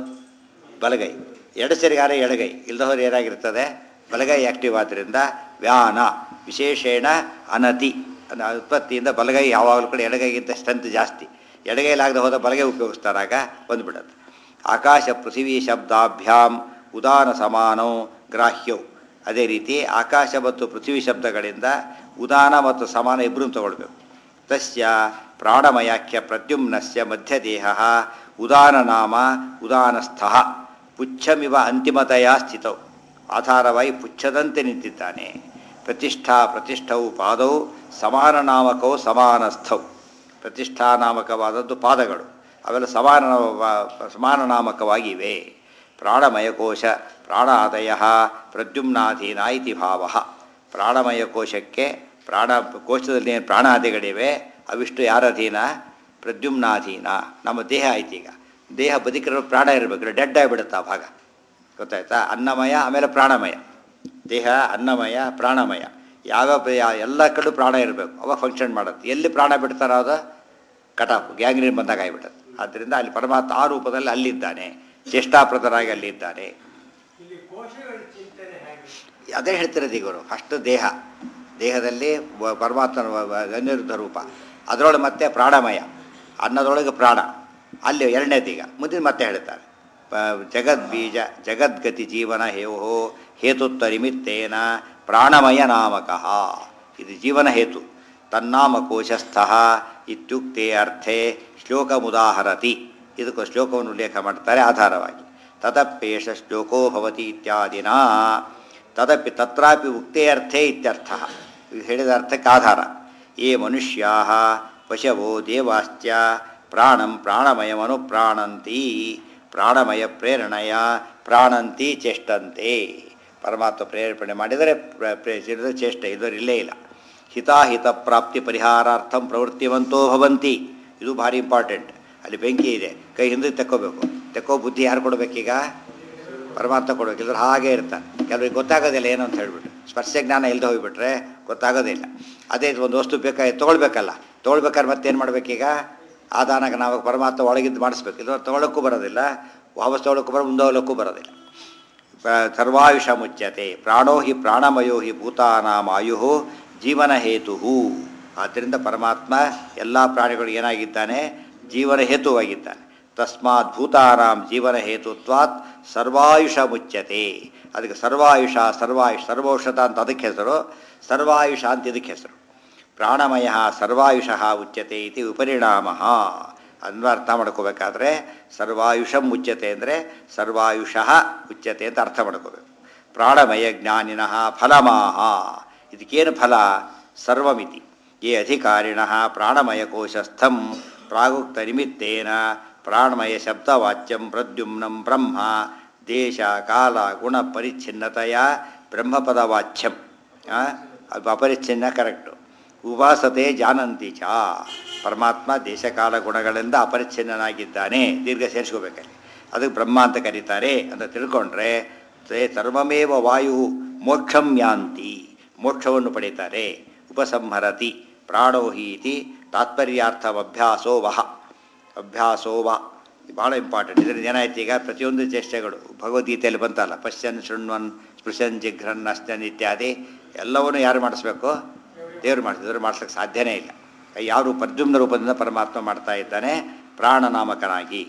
ಬಲಗೈ ಎಡಸರಿಗಾರ ಎಡಗೈ ಇಲ್ಲದವರು ಏನಾಗಿರ್ತದೆ ಬಲಗೈ ಆ್ಯಕ್ಟಿವ್ ಆದ್ದರಿಂದ ವ್ಯಾನ ವಿಶೇಷೇಣ ಅನತಿ ಅನ್ನೋ ಉತ್ಪತ್ತಿಯಿಂದ ಬಲಗೈ ಯಾವಾಗಲೂ ಕೂಡ ಎಡಗೈಗಿಂತ ಸ್ಟ್ರೆಂತ್ ಜಾಸ್ತಿ ಎಡಗೈಲಾಗದೆ ಹೋದ ಬಲಗೈ ಉಪಯೋಗಿಸ್ತಾರಾಗ ಬಂದುಬಿಡುತ್ತೆ ಆಕಾಶ ಪೃಥಿವೀ ಶಬ್ದಾಭ್ಯಾಂ ಉದಾನ ಸಮಾನೋ ಗ್ರಾಹ್ಯವು ಅದೇ ರೀತಿ ಆಕಾಶ ಮತ್ತು ಪೃಥ್ವಿ ಶಬ್ದಗಳಿಂದ ಉದಾನ ಮತ್ತು ಸಮಾನ ಇಬ್ಬರೂ ತಗೊಳ್ಬೇಕು ತಸ್ಯ ಪ್ರಾಣಮಯಾಖ್ಯ ಪ್ರದ್ಯುಮ್ನಸ್ಯ ಮಧ್ಯದೇಹ ಉದಾನ ನಾಮ ಉದಾನಸ್ಥ ಪುಚ್ಛಮಿವ ಅಂತಿಮತೆಯ ಸ್ಥಿತವು ಆಧಾರವಾಗಿ ಪುಚ್ಛದಂತೆ ನಿಂತಿದ್ದಾನೆ ಪ್ರತಿಷ್ಠಾ ಪ್ರತಿಷ್ಠವು ಪಾದವು ಸಮಾನ ನಾಮಕವು ಸಮಾನಸ್ಥವು ಪ್ರತಿಷ್ಠಾ ನಾಮಕವಾದದ್ದು ಪಾದಗಳು ಅವೆಲ್ಲ ಸಮಾನ ಸಮಾನ ನಾಮಕವಾಗಿವೆ ಪ್ರಾಣಮಯ ಕೋಶ ಪ್ರಾಣಾದಯ ಪ್ರದ್ಯುಮ್ನಾಧೀನ ಇತಿ ಭಾವ ಪ್ರಾಣಮಯ ಕೋಶಕ್ಕೆ ಪ್ರಾಣ ಕೋಶದಲ್ಲಿ ಏನು ಪ್ರಾಣಾದಿಗಳಿವೆ ಅವಿಷ್ಟು ಯಾರ ಅಧೀನ ಪ್ರದ್ಯುಮ್ನಾಧೀನ ನಮ್ಮ ದೇಹ ಆಯ್ತು ಈಗ ದೇಹ ಬದುಕಿರೋ ಪ್ರಾಣ ಇರಬೇಕು ಡೆಡ್ ಆಗಿಬಿಡುತ್ತೆ ಆ ಭಾಗ ಗೊತ್ತಾಯ್ತಾ ಅನ್ನಮಯ ಆಮೇಲೆ ಪ್ರಾಣಮಯ ದೇಹ ಅನ್ನಮಯ ಪ್ರಾಣಮಯ ಯಾವ್ಯಾವ ಯಾ- ಎಲ್ಲ ಕಡೆ ಪ್ರಾಣ ಇರಬೇಕು ಅವಾಗ ಫಂಕ್ಷನ್ ಮಾಡುತ್ತೆ ಎಲ್ಲಿ ಪ್ರಾಣ ಬಿಡ್ತಾರೋ ಅದು ಕಟಾಪ್ ಗ್ಯಾಂಗ್ರೀನ್ ಬಂದಾಗ ಆಗಿಬಿಡುತ್ತೆ ಆದ್ದರಿಂದ ಅಲ್ಲಿ ಪರಮಾತ್ಮ ಆ ರೂಪದಲ್ಲಿ ಅಲ್ಲಿದ್ದಾನೆ ಚೇಷ್ಟಾಪ್ರತರಾಗಿ ಅಲ್ಲಿದ್ದಾನೆ ಇಲ್ಲಿ ಕೋಶಗಳ ಚಿಂತನೆ ಹೇಗೆ ಅದೇ ಹೇಳ್ತಿರೋದು ಈಗ ಅವರು ಫಸ್ಟ್ ದೇಹ ದೇಹದಲ್ಲಿ ವ- ಪರಮಾತ್ಮನ ವ- ವ- ಅನಿರುದ್ಧ ರೂಪ ಅದರೊಳಗೆ ಮತ್ತೆ ಪ್ರಾಣಮಯ ಅನ್ನದೊಳಗೆ ಪ್ರಾಣ ಅಲ್ಲಿ ಎರಡನೇದೀಗ ಮುಂದಿನ ಮತ್ತೆ ಹೇಳ್ತಾರೆ ಪ- ಜಗದ್ಬೀಜ ಜಗದ್ಗತಿ ಜೀವನ ಹೇವೋ ಹೇತುತ್ವ ನಿಮಿತ್ತೇನ ಪ್ರಾಣಮಯ ನಾಮಕಃ ಇದು ಜೀವನ ಹೇತು ತನ್ನಾಮ ಕೋಶಸ್ಥಃ ಇತ್ಯುಕ್ತೆ ಅರ್ಥೆ ಶ್ಲೋಕಮುದಾಹರತಿ ಇದಕ್ಕೆ ಶ್ಲೋಕವನ್ನು ಉಲ್ಲೇಖ ಮಾಡ್ತಾರೆ ಆಧಾರವಾಗಿ ತದಪ್ಪೇಷ ಶ್ಲೋಕೋ ಭವತಿ ಇತ್ಯಾದಿನ ತದಪಿ ತತ್ರಾಪಿ ಉಕ್ತೇ ಅರ್ಥೇ ಇತ್ಯರ್ಥ ಇದು ಹೇಳಿದ ಅರ್ಥಕ್ಕೆ ಆಧಾರ ಯೇ ಮನುಷ್ಯಾ ಪಶವೋ ದೇವಾಶ್ಚ ಪ್ರಾಣಂ ಪ್ರಾಣಮಯಮನು ಪ್ರಾಣಂತಿ ಪ್ರಾಣಮಯ ಪ್ರೇರಣೆಯ ಪ್ರಾಣಂತಿ ಚೇಷ್ಟಂತೆ ಪರಮಾತ್ಮ ಪ್ರೇರೇಪಣೆ ಮಾಡಿದರೆ ಪ್ರ- ಪ್ರೇರಿಸಿದರೆ ಚೇಷ್ಟೆ ಇದರ ಇಲ್ಲೇ ಇಲ್ಲ ಹಿತಾಹಿತ ಪ್ರಾಪ್ತಿ ಪರಿಹಾರಾರ್ಥಂ ಪ್ರವೃತ್ತಿವಂತೋ ಭವಂತಿ ಇದು ಭಾರಿ ಇಂಪಾರ್ಟೆಂಟ್ ಅಲ್ಲಿ ಬೆಂಕಿ ಇದೆ ಕೈ ಹಿಂದೆ ತೆಕ್ಕೋಬೇಕು ತೆಕ್ಕೋ ಬುದ್ಧಿ ಯಾರು ಕೊಡಬೇಕೀಗ ಪರಮಾತ್ಮ ಕೊಡಬೇಕು ಇಲ್ಲದ್ರೆ ಹಾಗೆ ಇರ್ತಾನೆ ಕೆಲವರಿಗೆ ಗೊತ್ತಾಗೋದಿಲ್ಲ ಏನು ಅಂತ ಹೇಳ್ಬಿಟ್ಟು ಸ್ಪರ್ಶ ಜ್ಞಾನ ಇಲ್ಲದೆ ಹೋಗ್ಬಿಟ್ರೆ ಗೊತ್ತಾಗೋದಿಲ್ಲ ಅದೇ ಒಂದು ವಸ್ತು ಬೇಕಾಗಿ ತೊಗೊಳ್ಬೇಕಲ್ಲ ತೊಗೊಳ್ಬೇಕಾದ್ರೆ ಮತ್ತೇನು ಮಾಡಬೇಕೀಗ ಆದಾನಾಗ ನಾವು ಪರಮಾತ್ಮ ಒಳಗಿದ್ದು ಮಾಡಿಸ್ಬೇಕು ಇಲ್ಲ ತೊಗೊಳಕ್ಕೂ ಬರೋದಿಲ್ಲ ವಾಪಸ್ ತೊಗೊಳಕ್ಕೂ ಬರೋ ಮುಂದೆ ಹೋಗ್ಲಿಕ್ಕೂ ಬರೋದಿಲ್ಲ ಪ- ಸರ್ವಾಯುಷ ಮುಚ್ಯತೆ ಪ್ರಾಣೋ ಹಿ ಪ್ರಾಣಮಯೋ ಹಿ ಭೂತಾನಾಂ ಆಯು ಜೀವನ ಹೇತು ಆದ್ದರಿಂದ ಪರಮಾತ್ಮ ಎಲ್ಲ ಪ್ರಾಣಿಗಳು ಏನಾಗಿದ್ದಾನೆ ಜೀವನ ಹೇತುವಾಗಿದ್ದಾನೆ ತಸ್ಮಾತ್ ಭೂತಾನಾಂ ಜೀವನ ಹೇತುತ್ವಾತ್ ಸರ್ವಾಯುಷ ಮುಚ್ಯತೆ ಅದಕ್ಕೆ ಸರ್ವಾಯುಷ ಸರ್ವಾಯುಷ ಸರ್ವೌಷಧ ಅಂತ ಅದಕ್ಕೆ ಹೆಸರು ಸರ್ವಾಯುಷ ಅಂತ ಇದಕ್ಕೆ ಹೆಸರು ಪ್ರಾಣಮಯ ಸರ್ವಾಯುಷ ಉಚ್ಯತೆ ಇತಿ ವಿಪರಿಣಾಮ ಅದನ್ನು ಅರ್ಥ ಮಾಡ್ಕೋಬೇಕಾದ್ರೆ ಸರ್ವಾಯುಷಂ ಉಚ್ಯತೆ ಅಂದರೆ ಸರ್ವಾಯುಷ ಉಚ್ಯತೆ ಅಂತ ಅರ್ಥ ಮಾಡ್ಕೋಬೇಕು ಪ್ರಾಣಮಯ ಜ್ಞಾನಿನಃ ಫಲಮಾಹ ಇದಕ್ಕೇನು ಫಲ ಸರ್ವಮಿತಿ ಯೇ ಅಧಿಕಾರಿಣ ಪ್ರಾಣಮಯ ಕೋಶಸ್ಥಂ ಪ್ರಾಗುಕ್ತ ನಿಮಿತ್ತೇನ ಪ್ರಾಣಮಯ ಶಬ್ದವಾಚ್ಯಂ ಪ್ರದ್ಯುಮ್ನಂ ಬ್ರಹ್ಮ ದೇಶ ಕಾಲ ಗುಣ ಪರಿಚ್ಛಿನ್ನತೆಯ ಬ್ರಹ್ಮಪದವಾಚ್ಯಂ ಆ, ಅದು ಅಪರಿಚ್ಛಿನ್ನ ಕರೆಕ್ಟು ಉಪಾಸತೆ ಜಾನಂತಿ ಚ ಪರಮಾತ್ಮ ದೇಶಕಾಲ ಗುಣಗಳಿಂದ ಅಪರಿಚ್ಛಿನ್ನನಾಗಿದ್ದಾನೆ ದೀರ್ಘ ಸೇರಿಸ್ಕೋಬೇಕಲ್ಲಿ ಅದಕ್ಕೆ ಬ್ರಹ್ಮ ಅಂತ ಕರೀತಾರೆ ಅಂತ ತಿಳ್ಕೊಂಡ್ರೆ ತೇ ಸರ್ವಮೇವ ವಾಯು ಮೋಕ್ಷಂ ಯಾಂತಿ ಮೋಕ್ಷವನ್ನು ಪಡೀತಾರೆ ಉಪಸಂಹರತಿ ಪ್ರಾಣೋ ಹೀತಿ ತಾತ್ಪರ್ಯಾರ್ಥಮಭ್ಯಾಸೋ ವಹ ಅಭ್ಯಾಸೋ ವ ಭಾಳ ಇಂಪಾರ್ಟೆಂಟ್ ಇದರಿಂದ ಏನಾಯ್ತು ಈಗ ಪ್ರತಿಯೊಂದು ಚೇಷ್ಟೆಗಳು ಭಗವದ್ಗೀತೆಯಲ್ಲಿ ಬಂತಲ್ಲ ಪಶ್ಯನ್ ಶೃಣ್ವನ್ ಸ್ಪೃಶನ್ ಜಿಘ್ರನ್ ಅಷ್ಟನ್ ಇತ್ಯಾದಿ ಎಲ್ಲವನ್ನೂ ಯಾರು ಮಾಡಿಸ್ಬೇಕು ದೇವರು ಮಾಡಿಸಿದ್ರು ಮಾಡಿಸ್ಲಿಕ್ಕೆ ಸಾಧ್ಯನೇ ಇಲ್ಲ ಯಾವ ರೂಪ ಪ್ರದ್ಯುಮ್ನ ರೂಪದಿಂದ ಪರಮಾತ್ಮ ಮಾಡ್ತಾ ಇದ್ದಾನೆ ಪ್ರಾಣನಾಮಕನಾಗಿ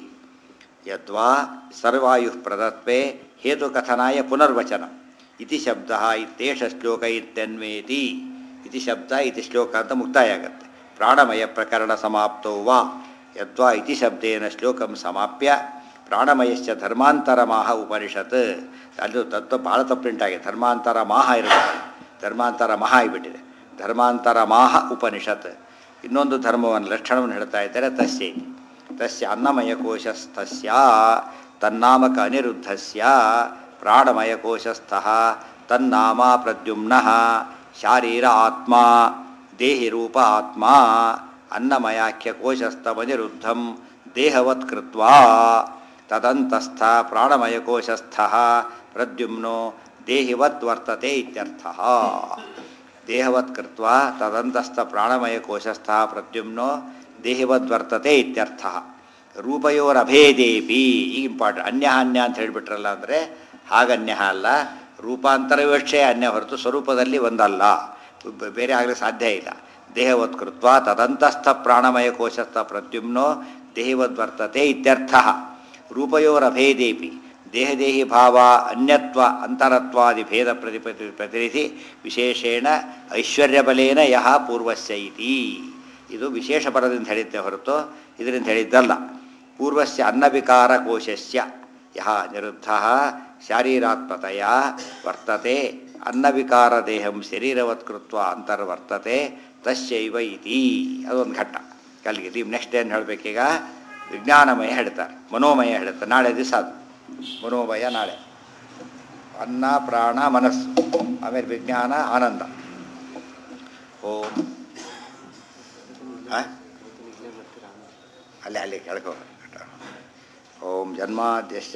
ಯದ್ವಾ ಸರ್ವಾಯು ಪ್ರದತ್ವೇ ಹೇತುಕಥನಾಯ ಪುನರ್ವಚನ ಇತಿ ಶಬ್ದ ಇತ್ತೇಷ ಶ್ಲೋಕ ಇತ್ಯನ್ವೇತಿ ಇತಿ ಶಬ್ದ ಇತಿ ಶ್ಲೋಕ ಅಂತ ಮುಕ್ತಾಯ ಆಗುತ್ತೆ ಪ್ರಾಣಮಯ ಪ್ರಕರಣ ಸಮಾಪ್ತೋ ವಾ ಯದ್ವಾ ಇತಿ ಶಬ್ದೇನ ಶ್ಲೋಕಂ ಸಮಾಪ್ಯ ಪ್ರಾಣಮಯಶ್ಚ ಧರ್ಮಾಂತರ ಮಾಹ ಉಪನಿಷತ್ ಅದು ತತ್ವ ಭಾಳ ತಪ್ಪುಂಟಾಗಿದೆ ಧರ್ಮಾಂತರ ಮಾಹ ಇರಬೇಕು ಧರ್ಮಾಂತರ ಮಹಾ ಆಗಿಬಿಟ್ಟಿದೆ ಧರ್ಮಾಂತರ ಮಾಹ ಉಪನಿಷತ್ ಇನ್ನೊಂದು ಧರ್ಮವನ್ನು ಲಕ್ಷಣವನ್ನು ಹೇಳ್ತಾ ಇದ್ದಾರೆ ತಸ್ಯೈ ತಸ್ಯ ಅನ್ನಮಯಕೋಶಸ್ಥಸ್ಯ ತನ್ನಾಮಕ ಅನಿರುದ್ಧಸ್ಯ ಪ್ರಾಣಮಯಕೋಶಸ್ಥಃ ತನ್ನಾಮ ಪ್ರದ್ಯುಮ್ನಃ ಶಾರೀರ ಆತ್ಮ ದೇಹಿ ರೂಪ ಆತ್ಮ ಅನ್ನಮಯಾಖ್ಯಕೋಶಸ್ಥಮನಿರುದ್ಧಂ ದೇಹವತ್ ಕೃತ್ವಾ ತದಂತಸ್ಥ ಪ್ರಾಣಮಯಕೋಶಸ್ಥಃ ಪ್ರದ್ಯುಮ್ನೋ ದೇಹಿವತ್ ವರ್ತತೆ ಇತ್ಯರ್ಥಃ ದೇಹವತ್ ಕೃತ್ವಾ ತದಂತಸ್ಥ ಪ್ರಾಣಮಯಕೋಶಸ್ಥಃ ಪ್ರದ್ಯುಮ್ನೋ ದೇಹಿವದ್ ವರ್ತತೆ ಇತ್ಯರ್ಥಃ ರೂಪಯೋರಭೇದೇಪಿ ಈಗ ಇಂಪಾರ್ಟೆಂಟ್ ಅನ್ಯ ಅನ್ಯ ಅಂತ ಹೇಳಿಬಿಟ್ರಲ್ಲ ಅಂದರೆ ಹಾಗನ್ಯ ಅಲ್ಲ ರೂಪಾಂತರ ವಿವಕ್ಷೆ ಅನ್ಯ ಹೊರತು ಸ್ವರೂಪದಲ್ಲಿ ಒಂದಲ್ಲ ಬ- ಬೇರೆ ಆಗಲಿಕ್ಕೆ ಸಾಧ್ಯ ಇಲ್ಲ ದೇಹವತ್ಕೃತ್ವ ತದಂತಸ್ಥ ಪ್ರಾಣಮಯ ಕೋಶಸ್ಥ ಪ್ರದ್ಯುಮ್ನೋ ದೇಹವದ್ವರ್ತತೆ ಇತ್ಯರ್ಥ ರೂಪಯೋರಭೇದೇಪಿ ದೇಹದೇಹಿ ಭಾವ ಅನ್ಯತ್ವ ಅಂತರತ್ವಾದಿ ಭೇದ ಪ್ರತಿಪತಿ ಪ್ರತಿನಿಧಿ ವಿಶೇಷೇಣ ಐಶ್ವರ್ಯಬಲೇನ ಯಹ ಪೂರ್ವಸ್ಯ ಇತಿ ಇದು ವಿಶೇಷ ಪದದಿಂದ ಹೇಳಿದ್ದೆ ಹೊರತು ಇದರಿಂದ ಹೇಳಿದ್ದಲ್ಲ ಪೂರ್ವಸ್ಯ ಅನ್ನವಿಕಾರ ಕೋಶಸ್ಯ ಯಹ ನಿರುದ್ಧ ಶಾರೀರಾತ್ಮತೆಯ ವರ್ತತೆ ಅನ್ನವಿಕಾರ ದೇಹಂ ಶರೀರವತ್ ಕೃತ್ವ ಅಂತರ್ವರ್ತತೆ ತಸ್ಯೈವ ಇತಿ ಅದೊಂದು ಘಟ್ಟ ಕಲ್ಲಿಗೆ ನೀವು ನೆಕ್ಸ್ಟ್ ಏನು ಹೇಳಬೇಕೀಗ ವಿಜ್ಞಾನಮಯ ಹೇಳ್ತಾರೆ ಮನೋಮಯ ಹೇಳ್ತಾರೆ ನಾಳೆ ದಿವಸ ಅದು ಮನೋಮಯ ನಾಳೆ ಅನ್ನ ಪ್ರಾಣ ಮನಸ್ಸು ಆಮೇಲೆ ವಿಜ್ಞಾನ ಆನಂದ ಓಂ ಆ? ಅಲ್ಲಿ ಅಲ್ಲಿ ಕೆಳಗೆ ಓಂ ಜನ್ಮಾದ್ಯಶ್ಚ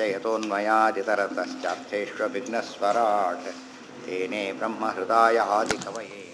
ಯಥೋನ್ಮಯಾದಿತರತಶ್ಚಾರ್ಥೇಶ್ವ ವಿಘ್ನಸ್ವರಾಟ್ ತೇನೇ ಬ್ರಹ್ಮಹೃದಾಯ ಆದಿಕವಯೇ